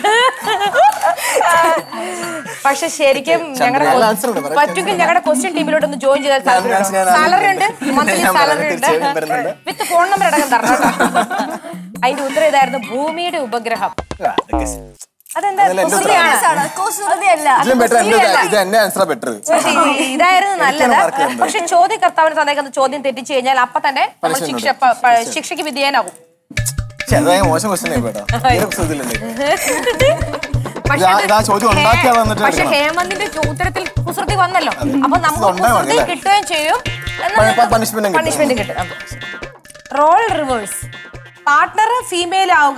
പക്ഷെ ശരിക്കും ഞങ്ങളുടെ നല്ല answer ഉണ്ട്. പറയാം. പറ്റുമെങ്കിൽ ഞങ്ങളുടെ ക്വസ്റ്റ്യൻ ടീമിലോട്ട് ഒന്ന് ജോയിൻ ചെയ്താൽ ഞാൻ- ഞാൻ- സാലറി ഉണ്ട് മന്ത്ലി ഞാൻ സാലറി പറയാം, ഉണ്ട് തീർച്ചയായും വരുന്നുണ്ട്. വിത്ത് ഫോൺ നമ്പർ അടക്കം തരണം കേട്ടോ അതിന്റെ ഉത്തരം ഇതായിരുന്നു ഭൂമിയുടെ ഉപഗ്രഹം അതെന്താ അതല്ല എന്റെ കുസൃതിയാണ്. കുസൃതിയല്ല ഇതിലും ബെറ്റർ എന്റെ ഇത് എന്റെ ആൻസറാ ബെറ്റർ പക്ഷേ ഈ- ഇതായിരുന്നു നല്ലത് mark ചെയ്യുന്നത്. പക്ഷെ ചോദ്യകർത്താവിന് തന്നേക്കുന്ന ചോദ്യം തെറ്റിച്ചു കഴിഞ്ഞാൽ അപ്പൊ തന്നെ നമ്മൾ Punishment ശിക്ഷ പ- പ- ശിക്ഷയ്ക്ക് വിധേയനാകും അതായത് മോശം ക്വസ്റ്റ്യൻ ആയിപ്പോട്ടാ തീരെ കുസൃതിയില്ലല്ലേ? പക്ഷെ ഇതാ- അത് ഇതാ ചോദ്യം ഉണ്ടാക്കിയാ വന്നിട്ട് പക്ഷെ എടുക്കണം. ഹേമന്തിന്റെ ചോ- ഉത്തരത്തിൽ കുസൃതി വന്നല്ലോ അപ്പൊ നമുക്ക് ഉണ്ടായി മതി, കുസൃതി അല്ലേ? കിട്ടുകയും ചെയ്യും പ- punishment ഉം കിട്ടും. പണിഷ്മെന്റ് കിട്ടും റോൾ റിവേഴ്സ് പാർട്ട്ണർ ഫീമെയിൽ ആവുക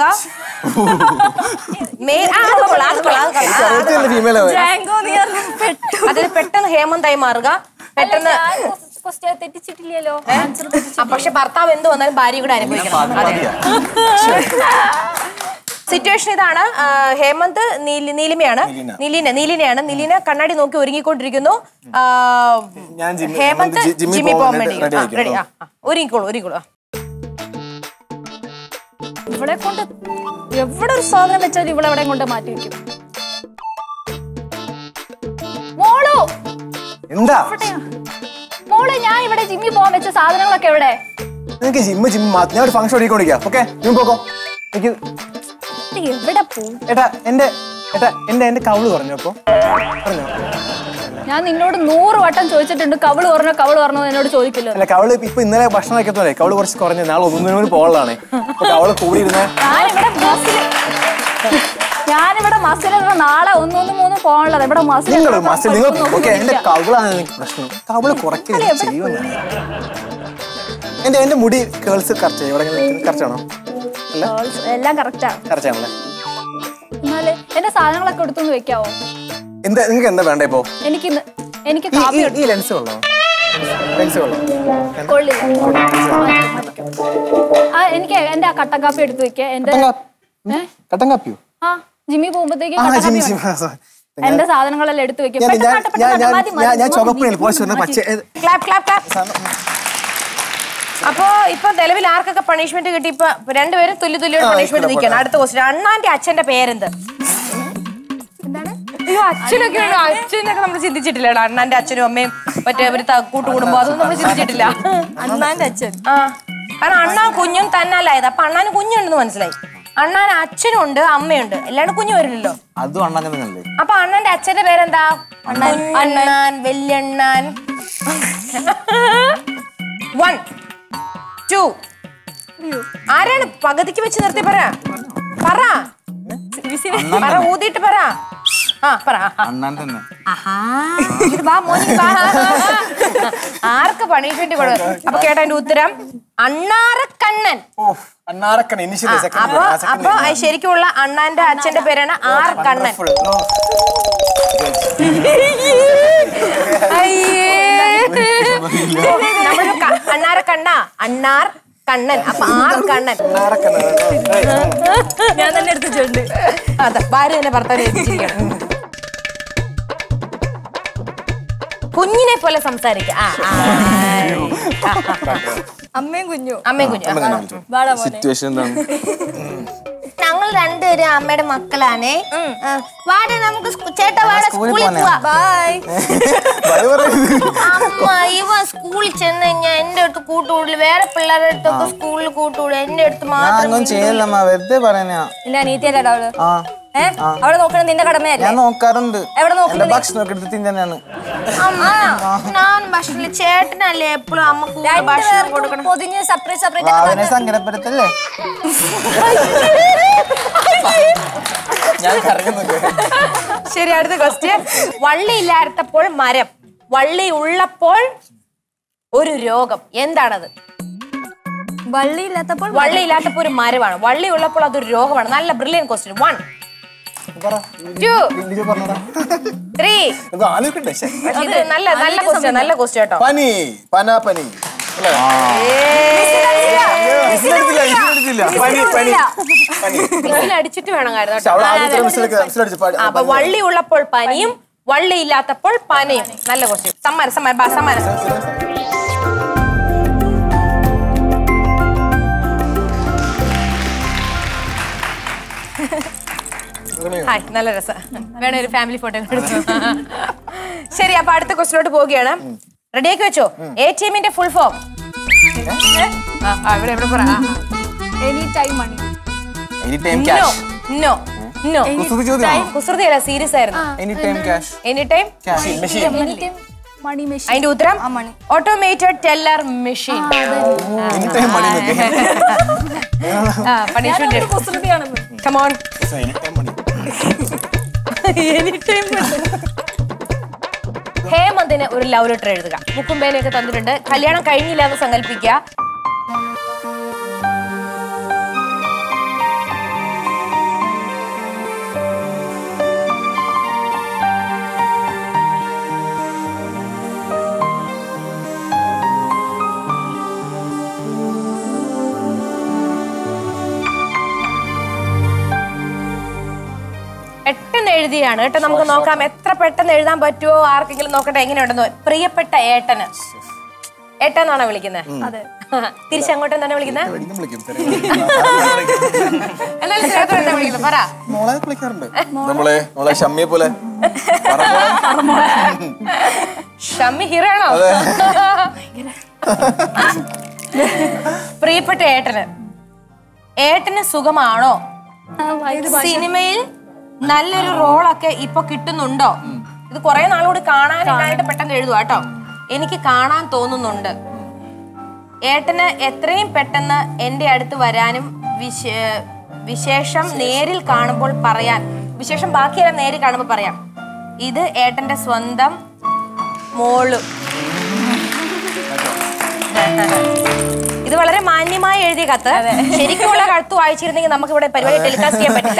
മേ- ആ, അത് കൊള്ളാം, അത് കൊള്ളാം, അത് കൊള്ളാം. അറിയത്തില്ല ഫീമെയിൽ ജാങ്കോ നീ അറിഞ്ഞു പെട്ടു അതിൽ പെട്ടെന്ന് ഹേമന്തായി മാറുക പെട്ടെന്ന് ക്വസ്റ്റ്യൻ തെറ്റിച്ചിട്ടില്ലല്ലോ ആൻസർ ആ, പക്ഷെ ഭർത്താവ് എന്ത് വന്നാലും ഭാര്യ കൂടെ അനുഭവിക്കണം അതെ സിറ്റുവേഷൻ ഇതാണ് ആ, ഹേമന്ത് നീലി നീലിമയാണ് നീലിന നീലിനയാണ് നീലിന കണ്ണാടി നോക്കി ഒരുങ്ങിക്കൊണ്ടിരിക്കുന്നു ആ, ഞാൻ ജിമ്മി- ഹേമന്ത് ജി- ജിമ്മി ജിമ്മി പോകാൻ പോകാൻ വേണ്ടി വേണ്ടി ready ആ, ആയിരിക്കും. ready, ആ, ആ. ഒരുങ്ങിക്കോളൂ ഒരുങ്ങിക്കോളൂ ആ. ഇവളെ കൊണ്ട് എവിടെ ഒരു സാധനം വെച്ചാലും ഇവളെ എവിടെ കൊണ്ട് മാറ്റി വെക്കും മോളു എന്താ മോള് ഞാൻ ഇവിടെ ജിമ്മിൽ പോകാൻ വെച്ച സാധനങ്ങളൊക്കെ എവിടെ നിനക്ക് ജിമ്മ് ജിമ്മ് മാത്രം ഞാൻ ഒരു ഫംഗ്ഷൻ ഓടിക്കൊണ്ടിരിക്കാം ഓക്കെ ജിമ്മ് പോക്കോ എനിക്ക് ഇത് എവിടെ പോവും ഏട്ടാ എന്റെ ഏട്ടാ എന്റെ എന്റെ കവള് പറഞ്ഞു അപ്പൊ പറഞ്ഞോ ഞാൻ നിന്നോട് നൂറ് വട്ടം ചോദിച്ചിട്ടുണ്ട് കവള് പറഞ്ഞോ കവള് പറഞ്ഞോ എന്ന് എന്നോട് ചോദിക്കില്ല അല്ല കവള് ഇപ്പൊ ഇന്നലെ ഭക്ഷണം കഴിക്കത്തോലെ കവള് കുറച്ച് കുറഞ്ഞ നാളെ ഒന്നിനും കൂടി പോകാനാണ് അപ്പൊ കവള് കൂടിയിരുന്ന ഞാനിവിടെ മസിൽ ഞാനിവിടെ മസിൽ നാളെ ഒന്നൊന്ന് മൂന്ന് പോകാനുള്ളത് ഇവിടെ മസിൽ നിങ്ങൾ മസിൽ നിങ്ങൾ ഓക്കെ എന്റെ കവളാണ് എനിക്ക് പ്രശ്നം കവള് കുറയ്ക്കുക ചെയ്യുമെന്നാണ് എന്റെ എന്റെ മുടി കേൾസ് കറച്ച് ഇവിടെ കറച്ചാണോ അല്ല എല്ലാം കറക്റ്റാണ് കറച്ചാണല്ലേ എന്നാല് എന്റെ സാധനങ്ങളൊക്കെ എടുത്തൊന്ന് വെക്കാവോ എന്താ നിങ്ങൾക്ക് എന്താ വേണ്ട ഇപ്പോ എനിക്ക് ഇന്ന് എനിക്ക് ഈ- കാപ്പി ഈ- ഈ ലെൻസ് കൊള്ളോ ലെൻസ് കൊള്ളോ കൊള്ളില്ല ആ എനിക്ക് എന്റെ ആ കട്ടൻ കാപ്പി എടുത്ത് വെക്ക എന്റെ ഏ? കട്ടൻ കാപ്പിയോ ആ ജിമ്മി പോകുമ്പോഴത്തേക്ക് ആ കട്ടൻ ജിമ്മി കാപ്പി ജിമ്മി വേണം. sorry. എന്റെ സാധനങ്ങളെല്ലാം എടുത്ത് വെക്കും ഞാൻ പെട്ടെന്ന് ഞാൻ ആട്ടെ, ഞാൻ പെട്ടെന്ന് ഞാൻ മതി, മതി, ഞാൻ ഞാൻ മതി, ചുവപ്പിനെ മതി, പോസ്റ്റ് വന്ന മതി. പച്ച ഏത് ക്ലാപ്പ് ക്ലാപ്പ് ക്ലാപ്പ് അപ്പോ ഇപ്പൊ നിലവിൽ ആർക്കൊക്കെ പണിഷ്മെന്റ് കിട്ടി ഇപ്പൊ രണ്ടുപേരും തുല്യ തുല്യ ആ, പണിഷ്മെന്റ് ഇഷ്ടം നിൽക്കണം പോലെ. അടുത്ത ക്വസ്റ്റ്യൻ അണ്ണാന്റെ അച്ഛന്റെ പേരെന്ത് അയ്യോ അച്ഛനൊക്കെ ഉണ്ടോ അച്ഛനൊക്കെ നമ്മൾ ചിന്തിച്ചിട്ടില്ല അണ്ണാന്റെ അച്ഛനും അമ്മയും മറ്റേ ഒരു ത- കൂട്ടുകുടുംബം അതൊന്നും നമ്മൾ ചിന്തിച്ചിട്ടില്ല അണ്ണാന്റെ അച്ഛൻ ആ കാരണം അണ്ണാൻ കുഞ്ഞും തന്നല്ലായത് അപ്പൊ അണ്ണാന് കുഞ്ഞുണ്ടെന്ന് മനസ്സിലായി അണ്ണാൻ അച്ഛനും ഉണ്ട് അമ്മയുണ്ട് അല്ലാണ്ട് കുഞ്ഞു വരില്ലല്ലോ അതും അണ്ണാൻ തന്നെയല്ലേ അപ്പൊ അണ്ണന്റെ അച്ഛന്റെ പേരെന്താ അണ്ണാൻ വല്യണ്ണാൻ വൺ ടു ആരാണ് പകുതിക്ക് വെച്ച് നിർത്തി പറ പറ പറ ഊതിയിട്ട് പറ ആ പറ ആ, ആ. അണ്ണാൻ തന്നെ ഇത് വാ മോനി വാ ആർക്ക് പണിഷ്മെന്റ് കൊടുക്കും അപ്പൊ കേട്ടോ എന്റെ ഉത്തരം അണ്ണാറക്കണ്ണൻ ഓ അണ്ണാറക്കണ ഇനിഷ്യൽ അപ്പൊ അപ്പൊ ശരിക്കുള്ള അണ്ണാന്റെ അച്ഛന്റെ പേരാണ് ആർ കണ്ണൻ അയ്യേ. നമ്മള് ക- അണ്ണാര കണ്ണ അണ്ണാർ കണ്ണൻ അപ്പൊ ആർ കണ്ണൻ ഞാൻ തന്നെ എടുത്തിട്ടുണ്ട് അതെ ഭാര്യ തന്നെ ഭർത്താവ് ഏൽപ്പിച്ചിരിക്കണം കുഞ്ഞിനെ പോലെ സംസാരിക്കാം ആ, ആ. ആ, ആ, ആ. അമ്മയും കുഞ്ഞു അമ്മയും കുഞ്ഞു ആ, ആ. വാടാ മോനെ സിറ്റുവേഷൻ എന്താണ് ഞങ്ങൾ രണ്ടുപേരും അമ്മയുടെ മക്കളാണേ ആ. വാടാ നമുക്ക് സ്കൂ- ചേട്ടാ വാടാ സ്കൂളിൽ സ്കൂളിൽ പോന്നെ. പോവാ ബായ് അമ്മ ഇവ സ്കൂളിൽ ചെന്ന് കഴിഞ്ഞാൽ എന്റെ അടുത്ത് കൂട്ടുകൂടില്ല വേറെ പിള്ളേരുടെ അടുത്തൊക്കെ സ്കൂളിൽ കൂട്ടുകൂടും എന്റെ അടുത്ത് ഞാൻ മാത്രം ഒന്നും ചെയ്യല്ലമ്മ വെറുതെ പറയാനാ നിന്റെ അനീത്തിയല്ലേടാ അവള് ആ ഏ അവളെ നോക്കണത് നിന്റെ കടമയല്ലേ ഞാൻ നോക്കാറുണ്ട് എവിടെ നോക്കുന്നത് എന്റെ ഭക്ഷണം ഒക്കെ എടുത്ത് തിന്നാനാണ് അമ്മ ഞാൻ ഭക്ഷണം ചേട്ടനല്ലേ എപ്പോഴും അമ്മ കൂടെ ഭക്ഷണം കൊടുക്കണം പൊതിഞ്ഞ് സെപ്പറേറ്റ് സെപ്പറേറ്റ് അവനെ സങ്കടപ്പെടുത്തല്ലേ ഞാൻ കറങ്ങുന്നുണ്ട് ശരി അടുത്ത ക്വസ്റ്റ്യൻ വള്ളി ഇല്ലാത്തപ്പോൾ മരം വള്ളി ഉള്ളപ്പോൾ ഒരു രോഗം എന്താണത് വള്ളി ഇല്ലാത്തപ്പോൾ വള്ളി ഇല്ലാത്തപ്പോൾ ഒരു മരമാണ് വള്ളി ഉള്ളപ്പോൾ അതൊരു രോഗമാണ് നല്ല brilliant question one two three ഇത് ആലോചിക്കണ്ടേ ശ്ശെ. ഇത് നല്ല നല്ല ക്വസ്റ്റ്യൻ നല്ല ക്വസ്റ്റ്യൻ കേട്ടോ പനി പന പനി അല്ലേ? മിസ്സിലെടുത്തില്ല, മിസ്സിലെടുത്തില്ല. പനി പനി പനി ഇതിൽ അടിച്ചിട്ട് വേണം കാര്യം പക്ഷെ അവിടെ ആദ്യത്തെ മിസ്സിലേക്ക് മിസ്സിലടിച്ച് പാടി- അപ്പൊ വള്ളി ഉള്ളപ്പോൾ പനിയും വള്ളി ഇല്ലാത്തപ്പോൾ പനയും നല്ല ക്വസ്റ്റ്യൻ സമ്മാനം സമ്മാനം ബാ, സമ്മാനം ഹായ് നല്ല രസം വേണേ ഒരു ഫാമിലി ഫോട്ടോ എടുത്തു ശരി അപ്പൊ അടുത്ത ക്വസ്റ്റിനോട്ട് പോവുകയാണ് റെഡിയാക്കി വെച്ചോ എ ടി എമ്മിന്റെ ഫുൾ ഫോം ഇവിടെ ഇവിടെ പറ ആ, ആ. Any time money any time no cash no no കുസൃതി ചോദ്യമാണോ കുസൃതിയല്ല സീരിയസ് ആയിരുന്നു any time cash any time money machine അതിന്റെ ഉത്തരം automated teller machine any time money നോക്കി പണിഷ്മെന്റ് കുസൃതിയാണെന്ന് come on any time money any time ഹേമന്തിന് ഒരു ലവ് ലെറ്റർ എഴുതുക ബുക്കും പേനയൊക്കെ തന്നിട്ടുണ്ട് കല്യാണം കഴിഞ്ഞില്ല എന്ന് സങ്കല്പിക്കുക പെട്ടെന്ന് എഴുതിയാണ് കേട്ടോ നമുക്ക് നോക്കാം എത്ര പെട്ടെന്ന് എഴുതാൻ പറ്റുമോ ആർക്കെങ്കിലും നോക്കട്ടെ എങ്ങനെയുണ്ടെന്ന് പ്രിയപ്പെട്ട ഏട്ടന് ഏട്ടനാണോ വിളിക്കുന്നത് അതെ തിരിച്ചങ്ങോട്ടും തന്നെ വിളിക്കുന്നത് എനിക്കും വിളിക്കും എന്നാലും ചേട്ടൻ എന്താ വിളിക്കുന്നത് പറ മോളെ വിളിക്കാറുണ്ട് നമ്മളെ മോളെ ഷമ്മിയെ പോലെ പറ മോളെ. ഷമ്മി ഹീറോയാണോ പ്രിയപ്പെട്ട ഏട്ടന് ഏട്ടന് സുഖമാണോ സിനിമയിൽ നല്ലൊരു റോളൊക്കെ ഇപ്പൊ കിട്ടുന്നുണ്ടോ ഇത് കുറെ നാളുകൂടി കാണാനായിട്ട് പെട്ടെന്ന് എഴുതുക കേട്ടോ എനിക്ക് കാണാൻ തോന്നുന്നുണ്ട് ഏട്ടന് എത്രയും പെട്ടെന്ന് എൻ്റെ അടുത്ത് വരാനും വിശേ- വിശേഷം നേരിൽ കാണുമ്പോൾ പറയാൻ വിശേഷം ബാക്കിയെല്ലാം നേരിൽ കാണുമ്പോൾ പറയാം ഇത് ഏട്ടന്റെ സ്വന്തം മോള് ഇത് വളരെ മാന്യമായി എഴുതിയ കത്ത് ശരിക്കുള്ള കത്ത് വായിച്ചിരുന്നെങ്കിൽ നമുക്ക് ഇവിടെ പരിപാടി ടെലികാസ്റ്റ് ചെയ്യാൻ പറ്റില്ല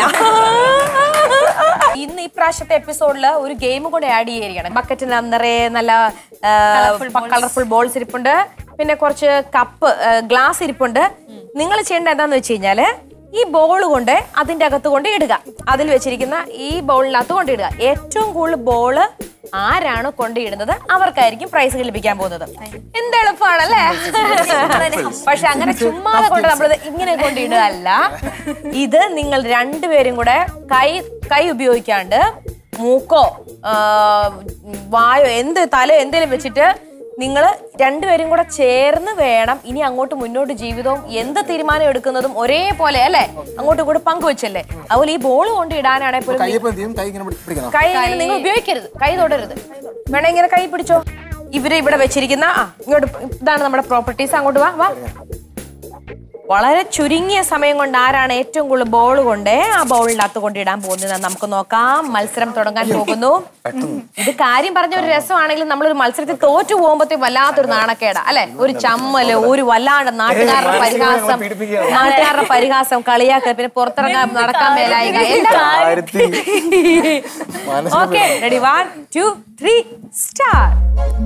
ഇന്ന് ഈ പ്രാവശ്യത്തെ എപ്പിസോഡിൽ ഒരു ഗെയിം കൂടെ ആഡ് ചെയ്തിരിക്കണം ബക്കറ്റിന് നിറയെ നല്ല കളർഫുൾ ബോൾസ് ഇരിപ്പുണ്ട് പിന്നെ കുറച്ച് കപ്പ് ഗ്ലാസ് ഇരിപ്പുണ്ട് നിങ്ങൾ ചെയ്യേണ്ട എന്താന്ന് വെച്ച് കഴിഞ്ഞാല് ഈ ബോൾ കൊണ്ട് അതിന്റെ അകത്ത് കൊണ്ട് ഇടുക അതിൽ വെച്ചിരിക്കുന്ന ഈ ബോളിനകത്ത് കൊണ്ട് ഇടുക ഏറ്റവും കൂടുതൽ ബോള് ആരാണ് കൊണ്ടിടുന്നത് അവർക്കായിരിക്കും പ്രൈസ് ലഭിക്കാൻ പോകുന്നത് എന്ത് എളുപ്പമാണല്ലേ പക്ഷെ അങ്ങനെ ചുമ്മാതെ കൊണ്ട് നമ്മളിത് ഇങ്ങനെ കൊണ്ടിടുക അല്ല ഇത് നിങ്ങൾ രണ്ടുപേരും കൂടെ കൈ കൈ ഉപയോഗിക്കാണ്ട് മൂക്കോ ആ, വായോ എന്ത് തലയോ എന്തെങ്കിലും വെച്ചിട്ട് നിങ്ങൾ രണ്ടുപേരും കൂടെ ചേർന്ന് വേണം ഇനി അങ്ങോട്ട് മുന്നോട്ട് ജീവിതവും എന്ത് തീരുമാനം എടുക്കുന്നതും ഒരേപോലെ അല്ലേ അങ്ങോട്ടും ഇങ്ങോട്ടും പങ്കുവെച്ചല്ലേ അതുപോലെ ഈ ബോൾ കൊണ്ട് ഇടാനാണെങ്കിൽ പോലും കയ്യപ്പം എന്ത് ചെയ്യും കൈ ഇങ്ങനെ പിടി- പിടിക്കണം കൈ ഇങ്ങനെ നിങ്ങൾ ഉപയോഗിക്കരുത് കൈ തൊടരുത് വേണേ ഇങ്ങനെ കൈ പിടിച്ചോ ഇവര് ഇവിടെ വെച്ചിരിക്കുന്ന ആ ഇങ്ങോട്ട് ഇതാണ് നമ്മുടെ പ്രോപ്പർട്ടീസ് അങ്ങോട്ട് വാ വാ വളരെ ചുരുങ്ങിയ സമയം കൊണ്ട് ആരാണ് ഏറ്റവും കൂടുതൽ ബോൾ കൊണ്ട് ആ ബോളിനകത്ത് കൊണ്ടിടാൻ പോകുന്നത് നമുക്ക് നോക്കാം മത്സരം തുടങ്ങാൻ പോകുന്നു ഇത് കാര്യം പറഞ്ഞ ഒരു രസമാണെങ്കിലും നമ്മളൊരു മത്സരത്തിൽ തോറ്റു പോകുമ്പോഴത്തേ വല്ലാത്തൊരു നാണക്കേടാ അല്ലെ ഒരു ചമ്മല് ഒരു വല്ലാണ്ട് നാട്ടുകാരുടെ പരിഹാസം നാട്ടുകാരുടെ പരിഹാസം കളിയാക്കൽ പിന്നെ പുറത്തിറങ്ങാൻ നടക്കാൻ മേലായിക കാര്യത്തിൽ മനസ്സിൽ okay ready one two three start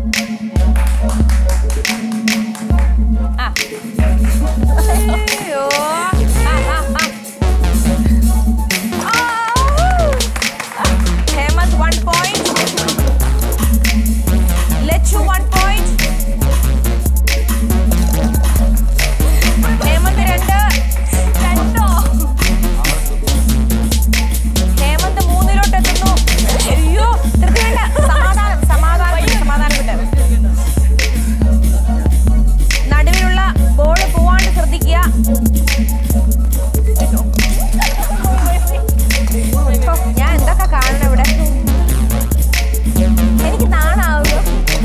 അയ്യോ ആ, ആ, ആ. ആ. Hemant one point Lachu one point Hemant രണ്ട് രണ്ടോ ഹേമന്ത് മൂന്നിലോട്ട് എത്തുന്നു അയ്യോ ധൃതി വേണ്ട സമാധാനം സമാധാനം സമാധാനം വിട്ട് നടുവിലുള്ള ബോൾ പോവാണ്ട് ശ്രദ്ധിക്കുക ഇപ്പൊ ഞാൻ എന്തൊക്കെ കാണണം ഇവിടെ എനിക്ക് നാണാവുന്നു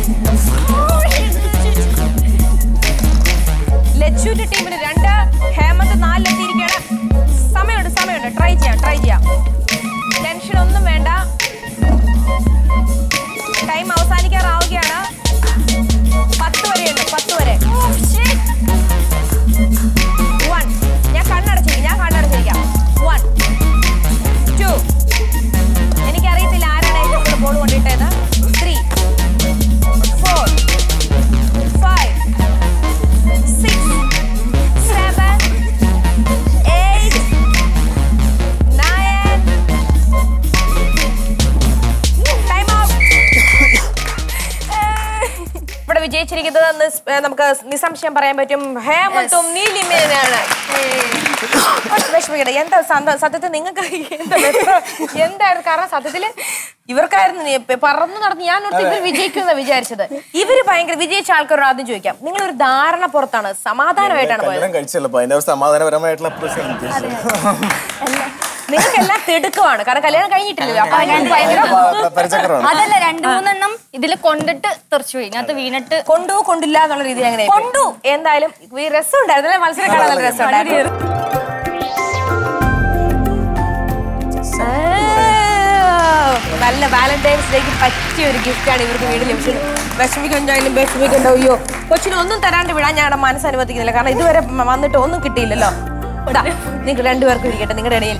ലച്ചുവിന്റെ ടീമിന് രണ്ട് ഹേമന്ത് നാലിലെത്തിയിരിക്കണം സമയമുണ്ട് സമയമുണ്ട് ട്രൈ ചെയ്യാം ട്രൈ ചെയ്യാം ടെൻഷൻ ഒന്നും വേണ്ട ടൈം അവസാനിക്കാറാവുകയാണ് പത്ത് വരെയുണ്ട് പത്ത് വരെ വൺ ഞാൻ കണ്ണടച്ചിരിക്കും ഞാൻ കണ്ണടച്ചിരിക്കാം വൺ ടു എനിക്കറിയത്തില്ല ആരാണ് ഏറ്റവും കൂടുതൽ ബോൾ കൊണ്ടിട്ടത് three four five six seven eight nine time out ഇവിടെ വിജയിച്ചിരിക്കുന്നത് നിസ്- ഏ, നമുക്ക് നിസ്സംശയം പറയാൻ പറ്റും ഹേമന്തും നീലിമേനാണ് വിഷമിക്കട്ടെ എന്താ സന്ത- സത്യത്തിൽ നിങ്ങൾക്ക് എന്താ എത്ര- എന്തായിരുന്നു കാരണം സത്യത്തില് ഇവർക്കായിരുന്നു നീ ഇപ്പൊ പറന്നു നടന്ന് ഞാൻ ഓർത്ത് ഇവർ വിജയിക്കുന്ന വിചാരിച്ചത് ഇവര് ഭയങ്കര വിജയിച്ച ആൾക്കാരോട് ആദ്യം ചോദിക്കാം നിങ്ങൾ ഒരു ധാരണ പുറത്താണ് സമാധാനമായിട്ടാണ് പോയത് കല്യാണം കഴിച്ചല്ലോ അപ്പൊ അതിന്റെ ഒരു സമാധാനപരമായിട്ടുള്ള approach ആണ് ഉദ്ദേശിച്ചത്. നിങ്ങൾക്ക് എല്ലാം തിടുക്കമാണ് കാരണം കല്യാണം കഴിഞ്ഞിട്ടില്ലല്ലോ അപ്പൊ അതിന് ഭയങ്കര പ- പരിചയക്കുറവാണ് അതല്ല രണ്ടു മൂന്നെണ്ണം ഇതിൽ കൊണ്ടിട്ട് തെറിച്ചു പോയി ഇതിനകത്ത് വീണിട്ട് കൊണ്ടു കൊണ്ടില്ല എന്നുള്ള രീതിയിൽ അങ്ങനെ കൊണ്ടു എന്തായാലും ഈ രസം ഉണ്ടായിരുന്നു മത്സരം കാണാൻ നല്ല രസം ഉണ്ടായിരുന്നു നല്ല വാലന്റൈൻസ് ഡേക്ക് പറ്റിയ ഒരു ഗിഫ്റ്റ് ആണ് ഇവർക്ക് വീട് ലഭിച്ചത് വിഷമിക്കുണ്ടായാലും വിഷമിക്കണ്ടോ അയ്യോ കൊച്ചിന് ഒന്നും തരാണ്ട് വിടാൻ ഞങ്ങളുടെ മനസ്സ് അനുവദിക്കുന്നില്ല കാരണം ഇതുവരെ മ- വന്നിട്ട് ഒന്നും കിട്ടിയില്ലല്ലോ ഇതാ നിങ്ങൾ രണ്ടുപേർക്കും ഇരിക്കട്ടെ നിങ്ങളുടെ ഇടയിൽ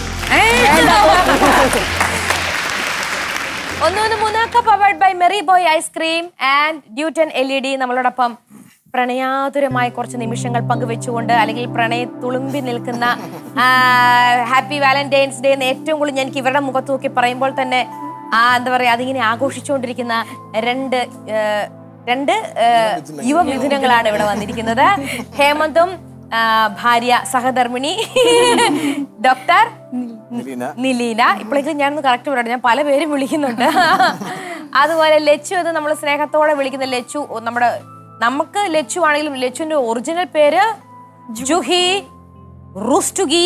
ഒന്നൊന്ന് മൂന്നാക്ക powered by Merry Boy ice cream and Duetten L E D നമ്മളോടൊപ്പം പ്രണയാതുരമായ കുറച്ച് നിമിഷങ്ങൾ പങ്കുവെച്ചുകൊണ്ട് അല്ലെങ്കിൽ പ്രണയ തുളുമ്പി നിൽക്കുന്ന ഹാപ്പി വാലന്റൈൻസ് ഡേ എന്ന് ഏറ്റവും കൂടുതൽ ഞാൻ എനിക്ക് ഇവരുടെ മുഖത്ത് നോക്കി പറയുമ്പോൾ തന്നെ ആ എന്താ പറയാ അതിങ്ങനെ ആഘോഷിച്ചുകൊണ്ടിരിക്കുന്ന രണ്ട് ആ, രണ്ട് ആ, യുവമിഥുനങ്ങളാണ് ഇവിടെ വന്നിരിക്കുന്നത് ഹേമന്തും ആ, ഭാര്യ സഹധർമ്മിണി ഡോക്ടർ നിലീന. നിലീന ഇപ്പോഴേക്കും ഞാനൊന്ന് കറക്റ്റ് പറയട്ടെ ഞാൻ പല പേരും വിളിക്കുന്നുണ്ട് അതുപോലെ ലച്ചു എന്ന് നമ്മൾ സ്നേഹത്തോടെ വിളിക്കുന്ന ലച്ചു ഓ, നമ്മുടെ നമുക്ക് ലച്ചു ആണെങ്കിലും ലച്ചുവിന്റെ ഒറിജിനൽ പേര് ജുഹി റുസ്റ്റുഗി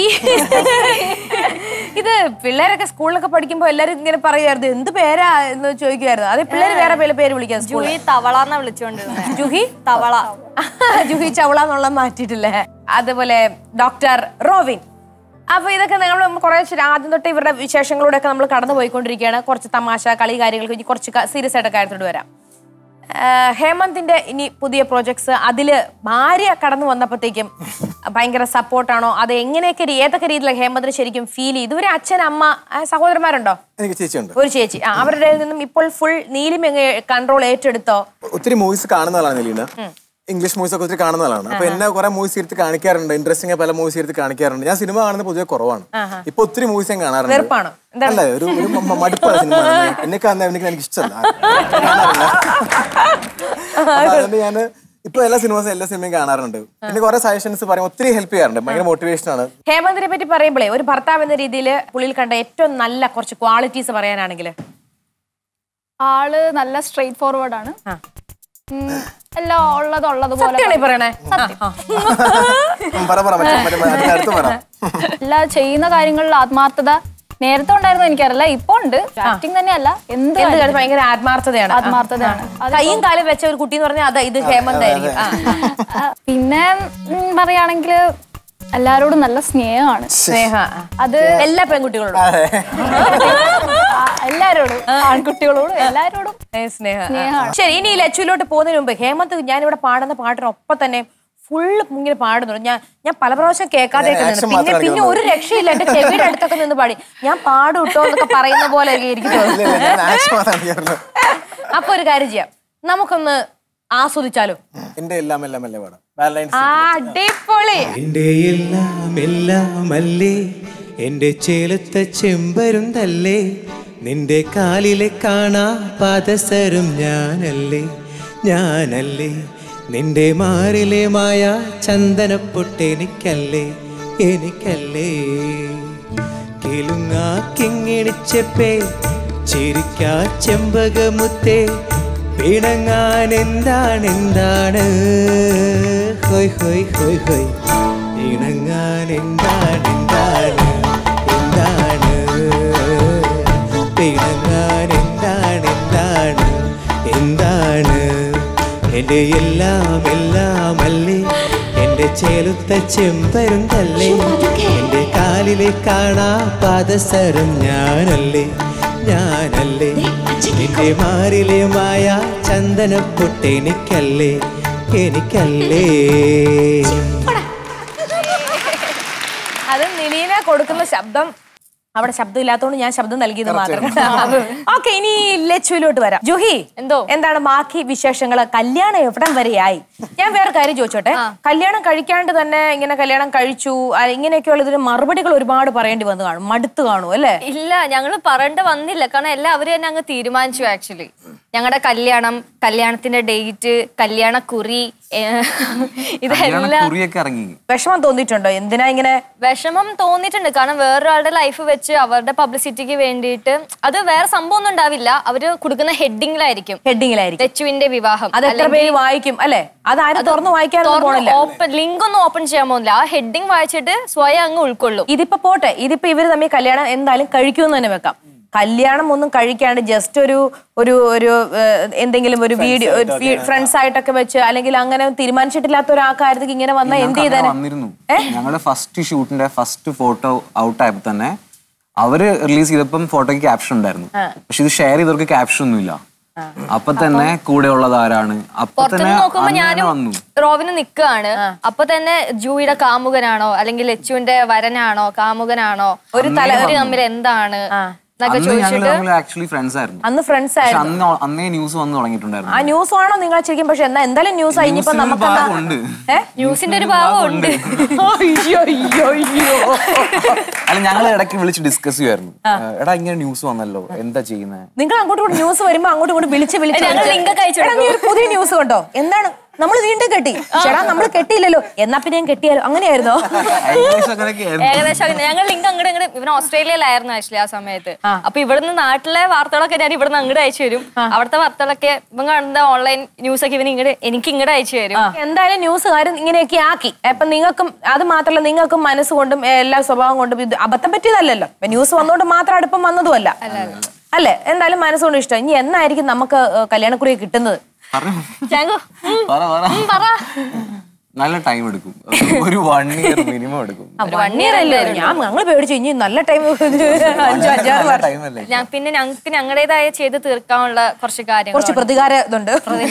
ഇത് പിള്ളേരൊക്കെ സ്കൂളിലൊക്കെ പഠിക്കുമ്പോൾ എല്ലാരും ഇങ്ങനെ പറയുമായിരുന്നു എന്ത് പേരാ എന്ന് ചോദിക്കുമായിരുന്നു അത് പിള്ളേര് വേറെ പേര് പേര് വിളിക്കാം ജൂയി തവള എന്നാ വിളിച്ചുകൊണ്ടിരുന്നത് ജുഹി തവള ജുഹി ചവള എന്നുള്ള മാറ്റിയിട്ടില്ലേ അതുപോലെ ഡോക്ടർ റോവിൻ അപ്പൊ ഇതൊക്കെ നമ്മൾ കുറെ ആദ്യം തൊട്ട് ഇവരുടെ വിശേഷങ്ങളിലൂടെ ഒക്കെ നമ്മൾ കടന്നു പോയിക്കൊണ്ടിരിക്കുകയാണ് കുറച്ച് തമാശ കളി കാര്യങ്ങൾക്ക് ഇനി കുറച്ച് സീരിയസ് ആയിട്ട് കാര്യത്തോട് വരാം ആഹ് ഹേമന്തിന്റെ ഇനി പുതിയ പ്രോജക്ട്സ് അതില് ഭാര്യ കടന്നു വന്നപ്പോഴത്തേക്കും ഭയങ്കര സപ്പോർട്ടാണോ അത് എങ്ങനെയൊക്കെ രീ- ഏതൊക്കെ രീതിയിലാണ് ഹേമന്തിന് ശരിക്കും ഫീൽ ചെയ്തു ഇവര് അച്ഛൻ അമ്മ ആ, സഹോദരന്മാരുണ്ടോ എനിക്ക് ചേച്ചിയുണ്ട് ഒരു ചേച്ചി ആ, അവരുടെ നിന്നും ഇപ്പോൾ ഫുൾ നീലിമ കൺട്രോൾ ഏറ്റെടുത്തോ ഒത്തിരി മൂവീസ് കാണുന്നതാണ് നിലീന ഇംഗ്ലീഷ് മൂവീസ് ഒക്കെ ഒത്തിരി കാണുന്നതാണ് അപ്പൊ എന്നെ കുറെ മൂവീസ് ഇരുത്തി കാണിക്കാറുണ്ട് ഇൻട്രസ്റ്റിംഗ് പല മൂവീസ് ഇരുത്തി കാണിക്കാറുണ്ട് ഞാൻ സിനിമ കാണുന്നത് പൊതുവെ കുറവാണ് ഇപ്പൊ ഒത്തിരി മൂവീസ് ഞാൻ കാണാറുണ്ട് വെറുപ്പാണോ? എന്താണ്? അല്ല ഒരു ഒരു മ- മ- മടുപ്പാണ് സിനിമ കാണുന്നത്. എന്നെ കാണുന്ന എനിക്ക് എനിക്ക് ഇഷ്ടമല്ല കാണാറില്ല. അപ്പൊ അതുകൊണ്ട് ഞാൻ ഇപ്പൊ എല്ലാ സിനിമസും എല്ലാ സിനിമയും കാണാറുണ്ട് പിന്നെ കുറെ സജഷൻസ് പറയും ഒത്തിരി ഹെൽപ്പ് ചെയ്യാറുണ്ട് ഭയങ്കര മോട്ടിവേഷൻ ആണ് ഹേമന്തിനെ പറ്റി പറയുമ്പോഴേ ഒരു ഭർത്താവ് എന്ന രീതിയിൽ പുള്ളിയിൽ കണ്ട ഏറ്റവും നല്ല കുറച്ച് ക്വാളിറ്റീസ് പറയാനാണെങ്കിൽ ആള് നല്ല സ്ട്രെയിറ്റ് ഫോർവേഡ് ആണ് ആ. ഉം, എല്ലാം ഉള്ളത് ഉള്ളതുപോലെ സത്യമാണ് ഈ പറയണേ ആ, ആ. ഉം, പറ പറ മറ്റേ മറ്റേ അതിന്റെ അടുത്ത് പറ എല്ലാ ചെയ്യുന്ന കാര്യങ്ങളിൽ ആത്മാർത്ഥത നേരത്തെ ഉണ്ടായിരുന്നു എനിക്കറിയില്ല ഇപ്പൊ ഉണ്ട് ആക്ടിങ് തന്നെയല്ല എന്ത് എന്ത് കാര്യം ഭയങ്കര ആത്മാർത്ഥതയാണ് ആ. ആത്മാർത്ഥതയാണ് ആ. കൈയും കാലും വെച്ച ഒരു കുട്ടി എന്ന് പറഞ്ഞാൽ അതാ ഇത് ഹേമന്തായിരിക്കും ആ, ആ. ആ, പിന്നെ ഉം, പറയുകയാണെങ്കിൽ എല്ലാരോടും നല്ല സ്നേഹമാണ് സ്നേഹ ആ. അത് എല്ലാ പെൺകുട്ടികളോടും ആ, എല്ലാരോടും ആൺകുട്ടികളോടും എല്ലാരോടും ഏ, സ്നേഹ ആ. ശരി ഇനി ഈ ലച്ചുവിലോട്ട് പോകുന്നതിന് മുമ്പ് ഹേമന്ത് ഞാനിവിടെ പാടുന്ന പാട്ടിനൊപ്പം തന്നെ ഫുള്ള് ഇങ്ങനെ പാടുന്നുണ്ട് ഞാൻ ഞാൻ പല പ്രാവശ്യം കേൾക്കാതെ action പിന്നെ മാത്രം പിന്നെ ഒരു രക്ഷയില്ല എന്റെ ചെവിയുടെ അടുത്തൊക്കെ നിന്ന് പാടി ഞാൻ പാടും കേട്ടോ എന്നൊക്കെ പറയുന്ന പോലെ എനിക്ക് ഇല്ല, തോന്നുന്നു ഇല്ല, ഞാൻ ആക്ഷൻ മാത്രമാണ് ചെയ്യാറുള്ളത് അപ്പൊ ഒരു കാര്യം ചെയ്യാം നമുക്കൊന്ന് ആസ്വദിച്ചാലോ എന്റെ എല്ലാം എല്ലാം എല്ലാം പാടാം വാലന്റൈൻസ് ആ, അടിപൊളി എന്റെ എല്ലാം എല്ലാമല്ലേ എന്റെ ചേലത്തെ ചെമ്പരുന്തല്ലേ നിന്റെ കാലിലെ കാണാ പാദസരം ഞാനല്ലേ ഞാനല്ലേ നിന്റെ മാറിലെ മായ ചന്ദനപ്പൊട്ടെനിക്കല്ലേ എനിക്കല്ലേ കിലുങ്ങാ കിങ്ങിണിച്ചപ്പേ ചിരിക്കാ ചെമ്പകമുത്തേ പിണങ്ങാൻ എന്താണ് എന്താണ് ഹോയ് ഹോയ് ഹോയ് ഹോയ് ഇണങ്ങാൻ എന്താണ് എന്താണ് എന്താണ് പിണങ്ങാൻ എന്താണ് എന്താണ് എന്താണ് എൻ്റെ എല്ലാം എല്ലാം അല്ലേ എൻ്റെ ചേലുത്ത ചെമ്പരും തല്ലേ എൻ്റെ കാലിലെ കാണാ പാദസരം ഞാനല്ലേ ഞാനല്ലേ നിന്റെ മാറിലെ മായ ചന്ദനപ്പൊട്ടെനിക്കല്ലേ എനിക്കല്ലേ അത് നിലീന കൊടുക്കുന്ന ശബ്ദം അവിടെ ശബ്ദം ഇല്ലാത്തതുകൊണ്ട് ഞാൻ ശബ്ദം നൽകിയത് മാത്രം ഓക്കെ ഇനി ലച്ചുവിലോട്ട് വരാം ജുഹി എന്തോ? എന്താണ് ബാക്കി വിശേഷങ്ങൾ കല്യാണം എവിടം വരെയായി ഞാൻ വേറെ കാര്യം ചോദിച്ചോട്ടെ കല്യാണം കഴിക്കാണ്ട് തന്നെ ഇങ്ങനെ കല്യാണം കഴിച്ചു ആ, ഇങ്ങനെയൊക്കെയുള്ള ഇതിന് മറുപടികൾ ഒരുപാട് പറയേണ്ടി വന്നു കാണും മടുത്തു കാണും അല്ലേ ഇല്ല ഞങ്ങൾ പറയേണ്ട വന്നില്ല കാരണം എല്ലാം അവര് തന്നെ അങ്ങ് തീരുമാനിച്ചു ആക്ച്വലി ഞങ്ങളുടെ കല്യാണം കല്യാണത്തിന്റെ ഡേറ്റ് കല്യാണ കുറി ഇതെല്ലാം കുറിയൊക്കെ ഇറങ്ങി വിഷമം തോന്നിയിട്ടുണ്ടോ എന്തിനാ ഇങ്ങനെ വിഷമം തോന്നിയിട്ടുണ്ട് കാരണം വേറൊരാളുടെ ലൈഫ് വെച്ച് അവരുടെ പബ്ലിസിറ്റിക്ക് വേണ്ടിയിട്ട് അത് വേറെ സംഭവം ഒന്നും ഉണ്ടാവില്ല അവര് കൊടുക്കുന്ന ഹെഡിങ്ങിലായിരിക്കും ഹെഡിങ്ങിലായിരിക്കും തെച്ചുവിന്റെ വിവാഹം അത് എത്ര പേര് വായിക്കും അല്ലെ അത് ആരും തുറന്നു വായിക്കാനൊന്നും പോണില്ല ഓപ്പൺ ലിങ്ക് ഒന്നും ഓപ്പൺ ചെയ്യാൻ പോകുന്നില്ല ആ ഹെഡിങ് വായിച്ചിട്ട് സ്വയം അങ്ങ് ഉൾക്കൊള്ളും ഇതിപ്പോ പോട്ടെ ഇതിപ്പോ ഇവര് തമ്മിൽ കല്യാണം എന്തായാലും കഴിക്കുമെന്ന് തന്നെ വെക്കാം കല്യാണം ഒന്നും കഴിക്കാണ്ട് ജസ്റ്റ് ഒരു ഒരു ഒരു ഏഹ്, എന്തെങ്കിലും ഒരു വീഡിയോ ഫ്രണ്ട്സ് ആയിട്ടൊക്കെ വെച്ച് അല്ലെങ്കിൽ അങ്ങനെ തീരുമാനിച്ചിട്ടില്ലാത്ത ഒരാൾക്കാരത്തേക്ക് ഇങ്ങനെ വന്നാൽ എന്ത് ഞങ്ങൾക്ക് ചെയ്താൽ അങ്ങനെ വന്നിരുന്നു ഞങ്ങളുടെ ഫസ്റ്റ് ഷൂട്ടിന്റെ ഫസ്റ്റ് ഫോട്ടോ ഔട്ട് ആയപ്പോ തന്നെ അവര് റിലീസ് ചെയ്തപ്പം ഫോട്ടോയ്ക്ക് ക്യാപ്ഷൻ ഉണ്ടായിരുന്നു പക്ഷെ ഇത് ഷെയർ ചെയ്തവർക്ക് ക്യാപ്ഷൻ ഒന്നുമില്ല അപ്പൊ തന്നെ കൂടെ ഉള്ളത് ആരാണ് അപ്പൊ തന്നെ പുറത്തുനിന്ന് നോക്കുമ്പോ അങ്ങനെ ഞാനും വന്നു റോബിന് നിൽക്കുകയാണ് അപ്പൊ തന്നെ ജൂയുടെ കാമുകനാണോ അല്ലെങ്കിൽ ലച്ചുവിന്റെ വരനാണോ കാമുകനാണോ ഒരു തല ഒരു തമ്മിൽ എന്താണ് എന്നൊക്കെ അന്ന് ഞങ്ങൾ ചോദിച്ചിട്ട് തമ്മിൽ ആക്ച്വലി ഫ്രണ്ട്സ് ആയിരുന്നു അന്ന് ഫ്രണ്ട്സ് പക്ഷെ ആയിരുന്നു അന്ന് അന്നേ ന്യൂസ് വന്നു തുടങ്ങിയിട്ടുണ്ടായിരുന്നു ആ ന്യൂസ് ആണോ നിങ്ങൾ ശരിക്കും പക്ഷെ എന്നാ എന്തായാലും ന്യൂസ് ആയി ഇനിയിപ്പോ ന്യൂസിൽ ഒരു നമുക്ക് ഭാഗമുണ്ട്. ന്യൂസിന്റെ ഒരു ഭാവം ഉണ്ട് അയ്യോ അയ്യോ അയ്യോ അല്ല ഞങ്ങൾ ഇടയ്ക്ക് വിളിച്ച് ഡിസ്കസ് ചെയ്യുമായിരുന്നു എടാ ഇങ്ങനെ ന്യൂസ് വന്നല്ലോ എന്താ ചെയ്യുന്നത് നിങ്ങൾ അങ്ങോട്ടും ഇങ്ങോട്ടും ന്യൂസ് വരുമ്പോ അങ്ങോട്ടും ഇങ്ങോട്ടും വിളിച്ച് വിളിച്ച് ഞങ്ങൾ വിളിച്ച് link ഒക്കെ അയച്ചു എടാ, നീ ഒരു പുതിയ ന്യൂസ് കണ്ടോ എന്താണ് നമ്മൾ വീണ്ടും കെട്ടി ചേട്ടാ നമ്മൾ കെട്ടിയില്ലല്ലോ എന്നാ പിന്നെ ഞാൻ കെട്ടിയാലോ അങ്ങനെയായിരുന്നോ ഏകദേശം അങ്ങനെയൊക്കെ ആയിരുന്നു ഏകദേശം അങ്ങനെ. ഞങ്ങൾ ലിങ്ക് അങ്ങോട്ട് ഇങ്ങോട്ട് ഇവൻ ഓസ്ട്രേലിയയിലായിരുന്നു ആക്ച്വലി ആ സമയത്ത് അപ്പൊ ഇവിടുന്ന് നാട്ടിലെ വാർത്തകളൊക്കെ ഞാൻ ഇവിടുന്ന് അങ്ങോട്ട് അയച്ചു തരും അവിടുത്തെ വാർത്തകളൊക്കെ ഇവൻ കാണുന്ന ഓൺലൈൻ ന്യൂസ് ഒക്കെ ഇവൻ ഇങ്ങോട്ട് എനിക്ക് ഇങ്ങോട്ട് അയച്ചു തരും എന്തായാലും ന്യൂസ് കാര്യം ഇങ്ങനെയൊക്കെ ആക്കി അപ്പൊ നിങ്ങൾക്കും അത് മാത്രമല്ല നിങ്ങൾക്കും മനസ്സുകൊണ്ടും എല്ലാ സ്വഭാവം കൊണ്ടും ഇത് അബദ്ധം പറ്റിയതല്ലല്ലോ ഇപ്പൊ ന്യൂസ് വന്നുകൊണ്ട് മാത്രം അടുപ്പം വന്നതുമല്ല അല്ലേ എന്തായാലും മനസ്സുകൊണ്ട് ഇഷ്ടം ഇനി എന്നായിരിക്കും നമുക്ക് ഏഹ്, കല്യാണക്കുറി കിട്ടുന്നത് പറഞ്ഞു ചാങ്കു, ഉം, പറ പറ ഉം, പറ നല്ല ടൈം എടുക്കും ഒരു വൺ ഇയർ മിനിമം എടുക്കും വൺ ഇയർ അല്ലേ ഞാൻ ഞങ്ങൾ പേടിച്ചു ഇനി നല്ല ടൈം അഞ്ചു അഞ്ചാറ് വർഷം ടൈം അല്ലേ ഞാൻ പിന്നെ ഞങ്ങൾക്ക് ഞങ്ങളുടേതായ ചെയ്ത് തീർക്കാനുള്ള കുറച്ച് കാര്യങ്ങൾ കുറച്ച് പ്രതികാര ഇതുണ്ട്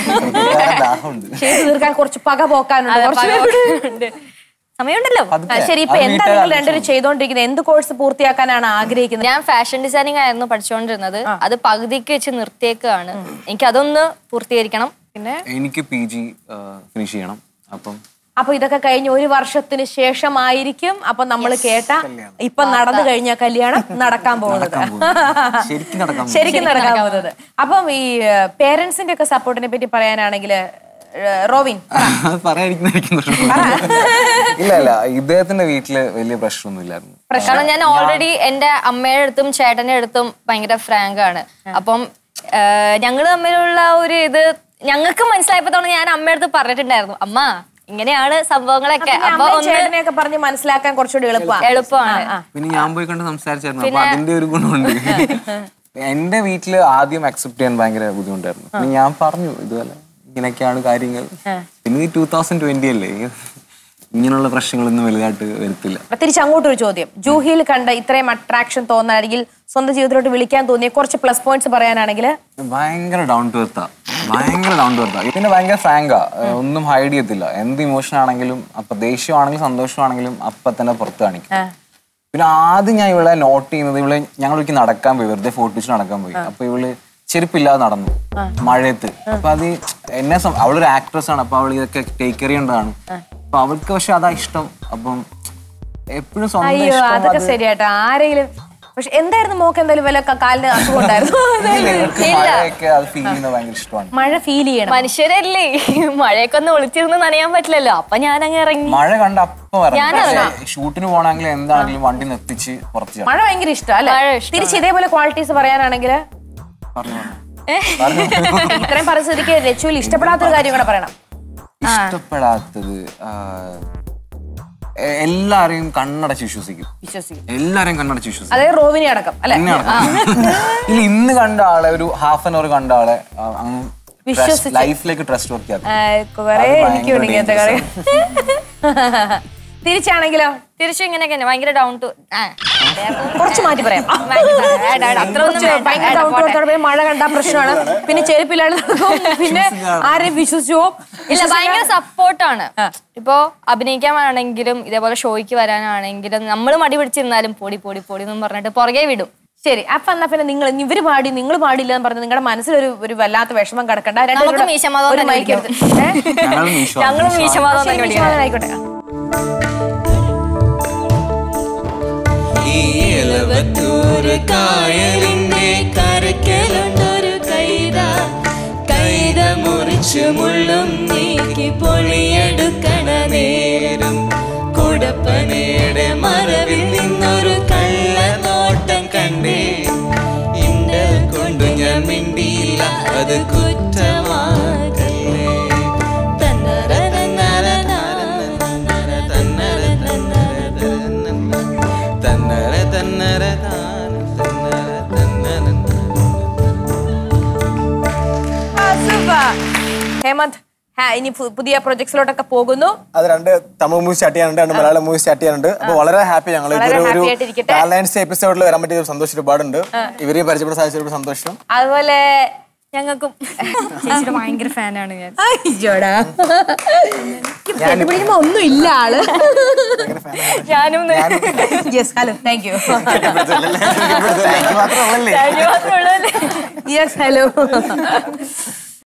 ദാഹമുണ്ട് ചെയ്തു തീർക്കാൻ കുറച്ച് പക പോക്കാനുണ്ട് കുറച്ച് സമയമുണ്ടല്ലോ ആ, ശരി ഇപ്പൊ അത് എന്താ വീട്ടുകാർ നിങ്ങൾ രണ്ടുപേരും ചെയ്തോണ്ടിരിക്കുന്നത് എന്ത് കോഴ്സ് പൂർത്തിയാക്കാനാണ് ആഗ്രഹിക്കുന്നത് ഞാൻ ഫാഷൻ ഡിസൈനിങ് ആയിരുന്നു പഠിച്ചുകൊണ്ടിരുന്നത് അത് പകുതിക്ക് വെച്ച് നിർത്തിയേക്കാണ് എനിക്ക് അതൊന്ന് പൂർത്തീകരിക്കണം പിന്നെ എനിക്ക് പി ജി ഫിനിഷ് ചെയ്യണം അപ്പം അപ്പൊ ഇതൊക്കെ കഴിഞ്ഞ് ഒരു വർഷത്തിന് ശേഷമായിരിക്കും അപ്പൊ നമ്മൾ കേട്ട ഇപ്പൊ നടന്നു കഴിഞ്ഞ കല്യാണം നടക്കാൻ പോകുന്നത് ശരിക്കും നടക്കാൻ പോകും. ശരിക്കും നടക്കാൻ പോകുന്നത് അപ്പം ഈ പേരൻസിന്റെ ഒക്കെ സപ്പോർട്ടിനെ പറ്റി പറയാനാണെങ്കിൽ റോവിൻ അത് പറയാതിരിക്കുന്നതായിരിക്കും നല്ലത്. ഇല്ല ഇല്ല ഇദ്ദേഹത്തിന്റെ വീട്ടില് വലിയ പ്രശ്നമൊന്നും ഇല്ലായിരുന്നു കാരണം ഞാൻ ഓൾറെഡി എന്റെ അമ്മയുടെ അടുത്തും ചേട്ടന്റെ അടുത്തും ഭയങ്കര ഫ്രാങ്ക് ആണ് അപ്പം ഞങ്ങൾ തമ്മിലുള്ള ഒരു ഇത് ഞങ്ങൾക്ക് മനസ്സിലായപ്പോഴാണ് ഞാൻ അമ്മയുടെ അടുത്ത് പറഞ്ഞിട്ടുണ്ടായിരുന്നു അമ്മ ഇങ്ങനെയാണ് സംഭവങ്ങളൊക്കെ അപ്പൊ ഒന്ന് ചേട്ടനെയൊക്കെ പറഞ്ഞ് മനസ്സിലാക്കാൻ കുറച്ചുകൂടി എളുപ്പമാണ് എളുപ്പമാണ് പിന്നെ ഞാൻ പോയി കണ്ട് സംസാരിച്ചായിരുന്നു അപ്പൊ അതിന്റെ ഒരു ഗുണമുണ്ട് എന്റെ വീട്ടില് ആദ്യം അക്സെപ്റ്റ് ചെയ്യാൻ ഭയങ്കര ബുദ്ധിമുട്ടായിരുന്നു പിന്നെ ഞാൻ പറഞ്ഞു ഇതുപോലെ ഇങ്ങനെയൊക്കെയാണ് കാര്യങ്ങൾ പിന്നെ ഈ ടൂ തൗസൻഡ് ട്വന്റി അല്ലേ ഇങ്ങനെയുള്ള പ്രശ്നങ്ങളൊന്നും വലുതായിട്ട് വരത്തില്ല അപ്പൊ തിരിച്ച് അങ്ങോട്ടൊരു ചോദ്യം ജൂഹിയിൽ കണ്ട ഇത്രയും അട്രാക്ഷൻ തോന്നാണെങ്കിൽ സ്വന്തം ജീവിതത്തിലോട്ട് വിളിക്കാൻ തോന്നിയ കുറച്ച് പ്ലസ് പോയിന്റ്സ് പറയാനാണെങ്കിൽ ഭയങ്കര ഡൗൺ ടു എർത്താ ഭയങ്കര ഡൗൺ ടു എർത്താ പിന്നെ ഭയങ്കര ഫ്രാങ്കാ ഒന്നും ഹൈഡ് ചെയ്യത്തില്ല എന്ത് ഇമോഷൻ ആണെങ്കിലും അപ്പൊ ദേഷ്യമാണെങ്കിലും സന്തോഷമാണെങ്കിലും അപ്പൊ തന്നെ പുറത്ത് കാണിക്കും പിന്നെ ആദ്യം ഞാൻ ഇവളെ നോട്ട് ചെയ്യുന്നത് ഇവളെ ഞങ്ങൾ ഒരിക്കൽ നടക്കാൻ പോയി വെറുതെ ഫോട്ടോസ് നടക്കാൻ പോയി അപ്പൊ ഇവള് ചെരുപ്പില്ലാതെ നടന്നു മഴയത്ത് അപ്പൊ അത് എന്നെ സം- അവളൊരു ആക്ട്രസ് ആണ് അപ്പൊ അവൾ ഇതൊക്കെ ടേക്ക് കെയർ ചെയ്യേണ്ടതാണ് അപ്പൊ അവൾക്ക് പക്ഷെ അതാ ഇഷ്ടം അപ്പം എപ്പോഴും സ്വന്തം അയ്യോ ഇഷ്ടം അതൊക്കെ അത് ശരിയാട്ടോ ആരെങ്കിലും പക്ഷെ എന്തായിരുന്നു മോക്ക് എന്തായാലും വല്ല ക- കാലിന് അസുഖം ഉണ്ടായിരുന്നു ഇല്ല, ഇവൾക്ക് മഴയൊക്കെ അത് ഫീൽ ചെയ്യുന്നത് ഭയങ്കര ഇഷ്ടമാണ് മഴ ഫീൽ ചെയ്യണം മനുഷ്യരല്ലേ മഴയൊക്കെ ഒന്ന് ഒളിച്ചിരുന്ന് നനയാൻ പറ്റില്ലല്ലോ അപ്പൊ ഞാൻ അങ്ങ് ഇറങ്ങി മഴ കണ്ട അപ്പൊ പറഞ്ഞു ഷൂട്ടിന് പോകണമെങ്കിൽ എന്താണെങ്കിലും വണ്ടി നിർത്തിച്ച് പുറത്ത് ചാടും. മഴ ഭയങ്കര ഇഷ്ടം അല്ലെ മഴ ഇഷ്ടമാണ്. തിരിച്ച് ഇതേപോലെ ക്വാളിറ്റീസ് പറയാനാണെങ്കിൽ പറഞ്ഞു പറഞ്ഞു. ഇത്രയും പരിസ്ഥിതിക്ക് രച്ചുവിൽ ഇഷ്ടപ്പെടാത്തൊരു കാര്യം കൂടെ പറയണം ഇഷ്ടപ്പെടാത്തത് ആ, എ- എല്ലാരെയും കണ്ണടച്ച് വിശ്വസിക്കും വിശ്വസിക്കും എല്ലാരെയും കണ്ണടച്ച് വിശ്വസിക്കും അതായത് റോവിനെ അടക്കം അല്ലെ ഇല്ല ഇന്ന് കണ്ട ആളെ ഒരു ഹാഫ് ആൻ അവർ കണ്ട ആളെ വിശ്വസിച്ച്. ലൈഫിലേക്ക് ട്രസ്റ്റ് വർക്കാക്കും കുറെ അത് ഭയങ്കര എനിക്കുണ്ട് ഇങ്ങനത്തെ കറി തിരിച്ചാണെങ്കിലോ തിരിച്ചു ഇങ്ങനെയൊക്കെ തന്നെ ഭയങ്കര ഡൗൺ ടു കുറച്ച് മാറ്റി പറയാം അത്ര കുറച്ച് ഭയങ്കര down to earth ആണ്. പിന്നെ മഴ കണ്ടാ പ്രശ്നമാണ് പിന്നെ ചെരുപ്പില്ലാതെ നടക്കും പിന്നെ ആരെയും വിശ്വസിച്ചു പോവും. ഇല്ല ഭയങ്കര സപ്പോർട്ടാണ് ഇപ്പോ അഭിനയിക്കാനാണെങ്കിലും ഇതേപോലെ ഷോയ്ക്ക് വരാനാണെങ്കിലും നമ്മൾ മടി പിടിച്ചിരുന്നാലും പൊടി പൊടി പൊടി എന്നും പറഞ്ഞിട്ട് പുറകെ വിടും ശരി അപ്പൊ എന്നാ പിന്നെ നിങ്ങൾ ഇവര് പാടി നിങ്ങൾ പാടില്ല എന്ന് പറഞ്ഞ് നിങ്ങളുടെ മനസ്സിലൊരു ഒരു വല്ലാത്ത വിഷമം കിടക്കണ്ട രണ്ടുപേരും നമുക്ക് കൂടെ മീശമാധവൻ ഒരു തന്നെ mic വിളിക്കാം. എടുത്ത്. ഏ? ഞങ്ങൾ മീശോ ഞങ്ങളും മീശമാധവൻ ശരി, തന്നെ മീശമാധവൻ വിളിക്കാം. ആയിക്കോട്ടെ ഈ ഇലവത്തൂര് കായലിന്റെ കരക്കലുണ്ടൊരു കൈത കൈത മുറിച്ചു മുള്ളും നീക്കി പൊളിയെടുക്കണ നേരം കുടപ്പനയുടെ മറവിൽ നിന്നൊരു കള്ള നോട്ടം കണ്ടേ ഇന്നൽ കൊണ്ട് ഞാൻ മിണ്ടിയില്ല അത് കുറ്റമാകല്ലേ തന്നര തന്നര തന്നര തന്നര തന്നര തന്നര തന്നര തന്നര ഹേമന്ത് ഹാ, ഇനി പു- പുതിയ പ്രൊജക്ട്സിലോട്ടൊക്കെ പോകുന്നു അത് രണ്ട് തമിഴ് മൂവി സ്റ്റാർട്ട് ചെയ്യാനുണ്ട് രണ്ട് മലയാളം മൂവി സ്റ്റാർട്ട് ചെയ്യാനുണ്ട് അപ്പൊ വളരെ ഹാപ്പി ഞങ്ങൾ വളരെ ഇതൊരു ഒരു happy ആയിട്ടിരിക്കട്ടെ. ടാലൻസ് എപ്പിസോഡിൽ വരാൻ പറ്റിയ ഒരു സന്തോഷം ഒരുപാടുണ്ട് ഇവരെയും പരിചയപ്പെടാൻ സാധിച്ചൊരു സന്തോഷം അതുപോലെ ഞങ്ങൾക്കും ചേച്ചിയുടെ ഭയങ്കര ഫാനാണ് ഞാൻ അയ്യോടാ കെട്ടിപ്പിടിക്കുമ്പോ ഒന്നും ഇല്ല ആള് ഞാനും യെസ് ഹലോ താങ്ക് യു എനിക്ക് മാത്രമല്ലേ യെസ് ഹലോ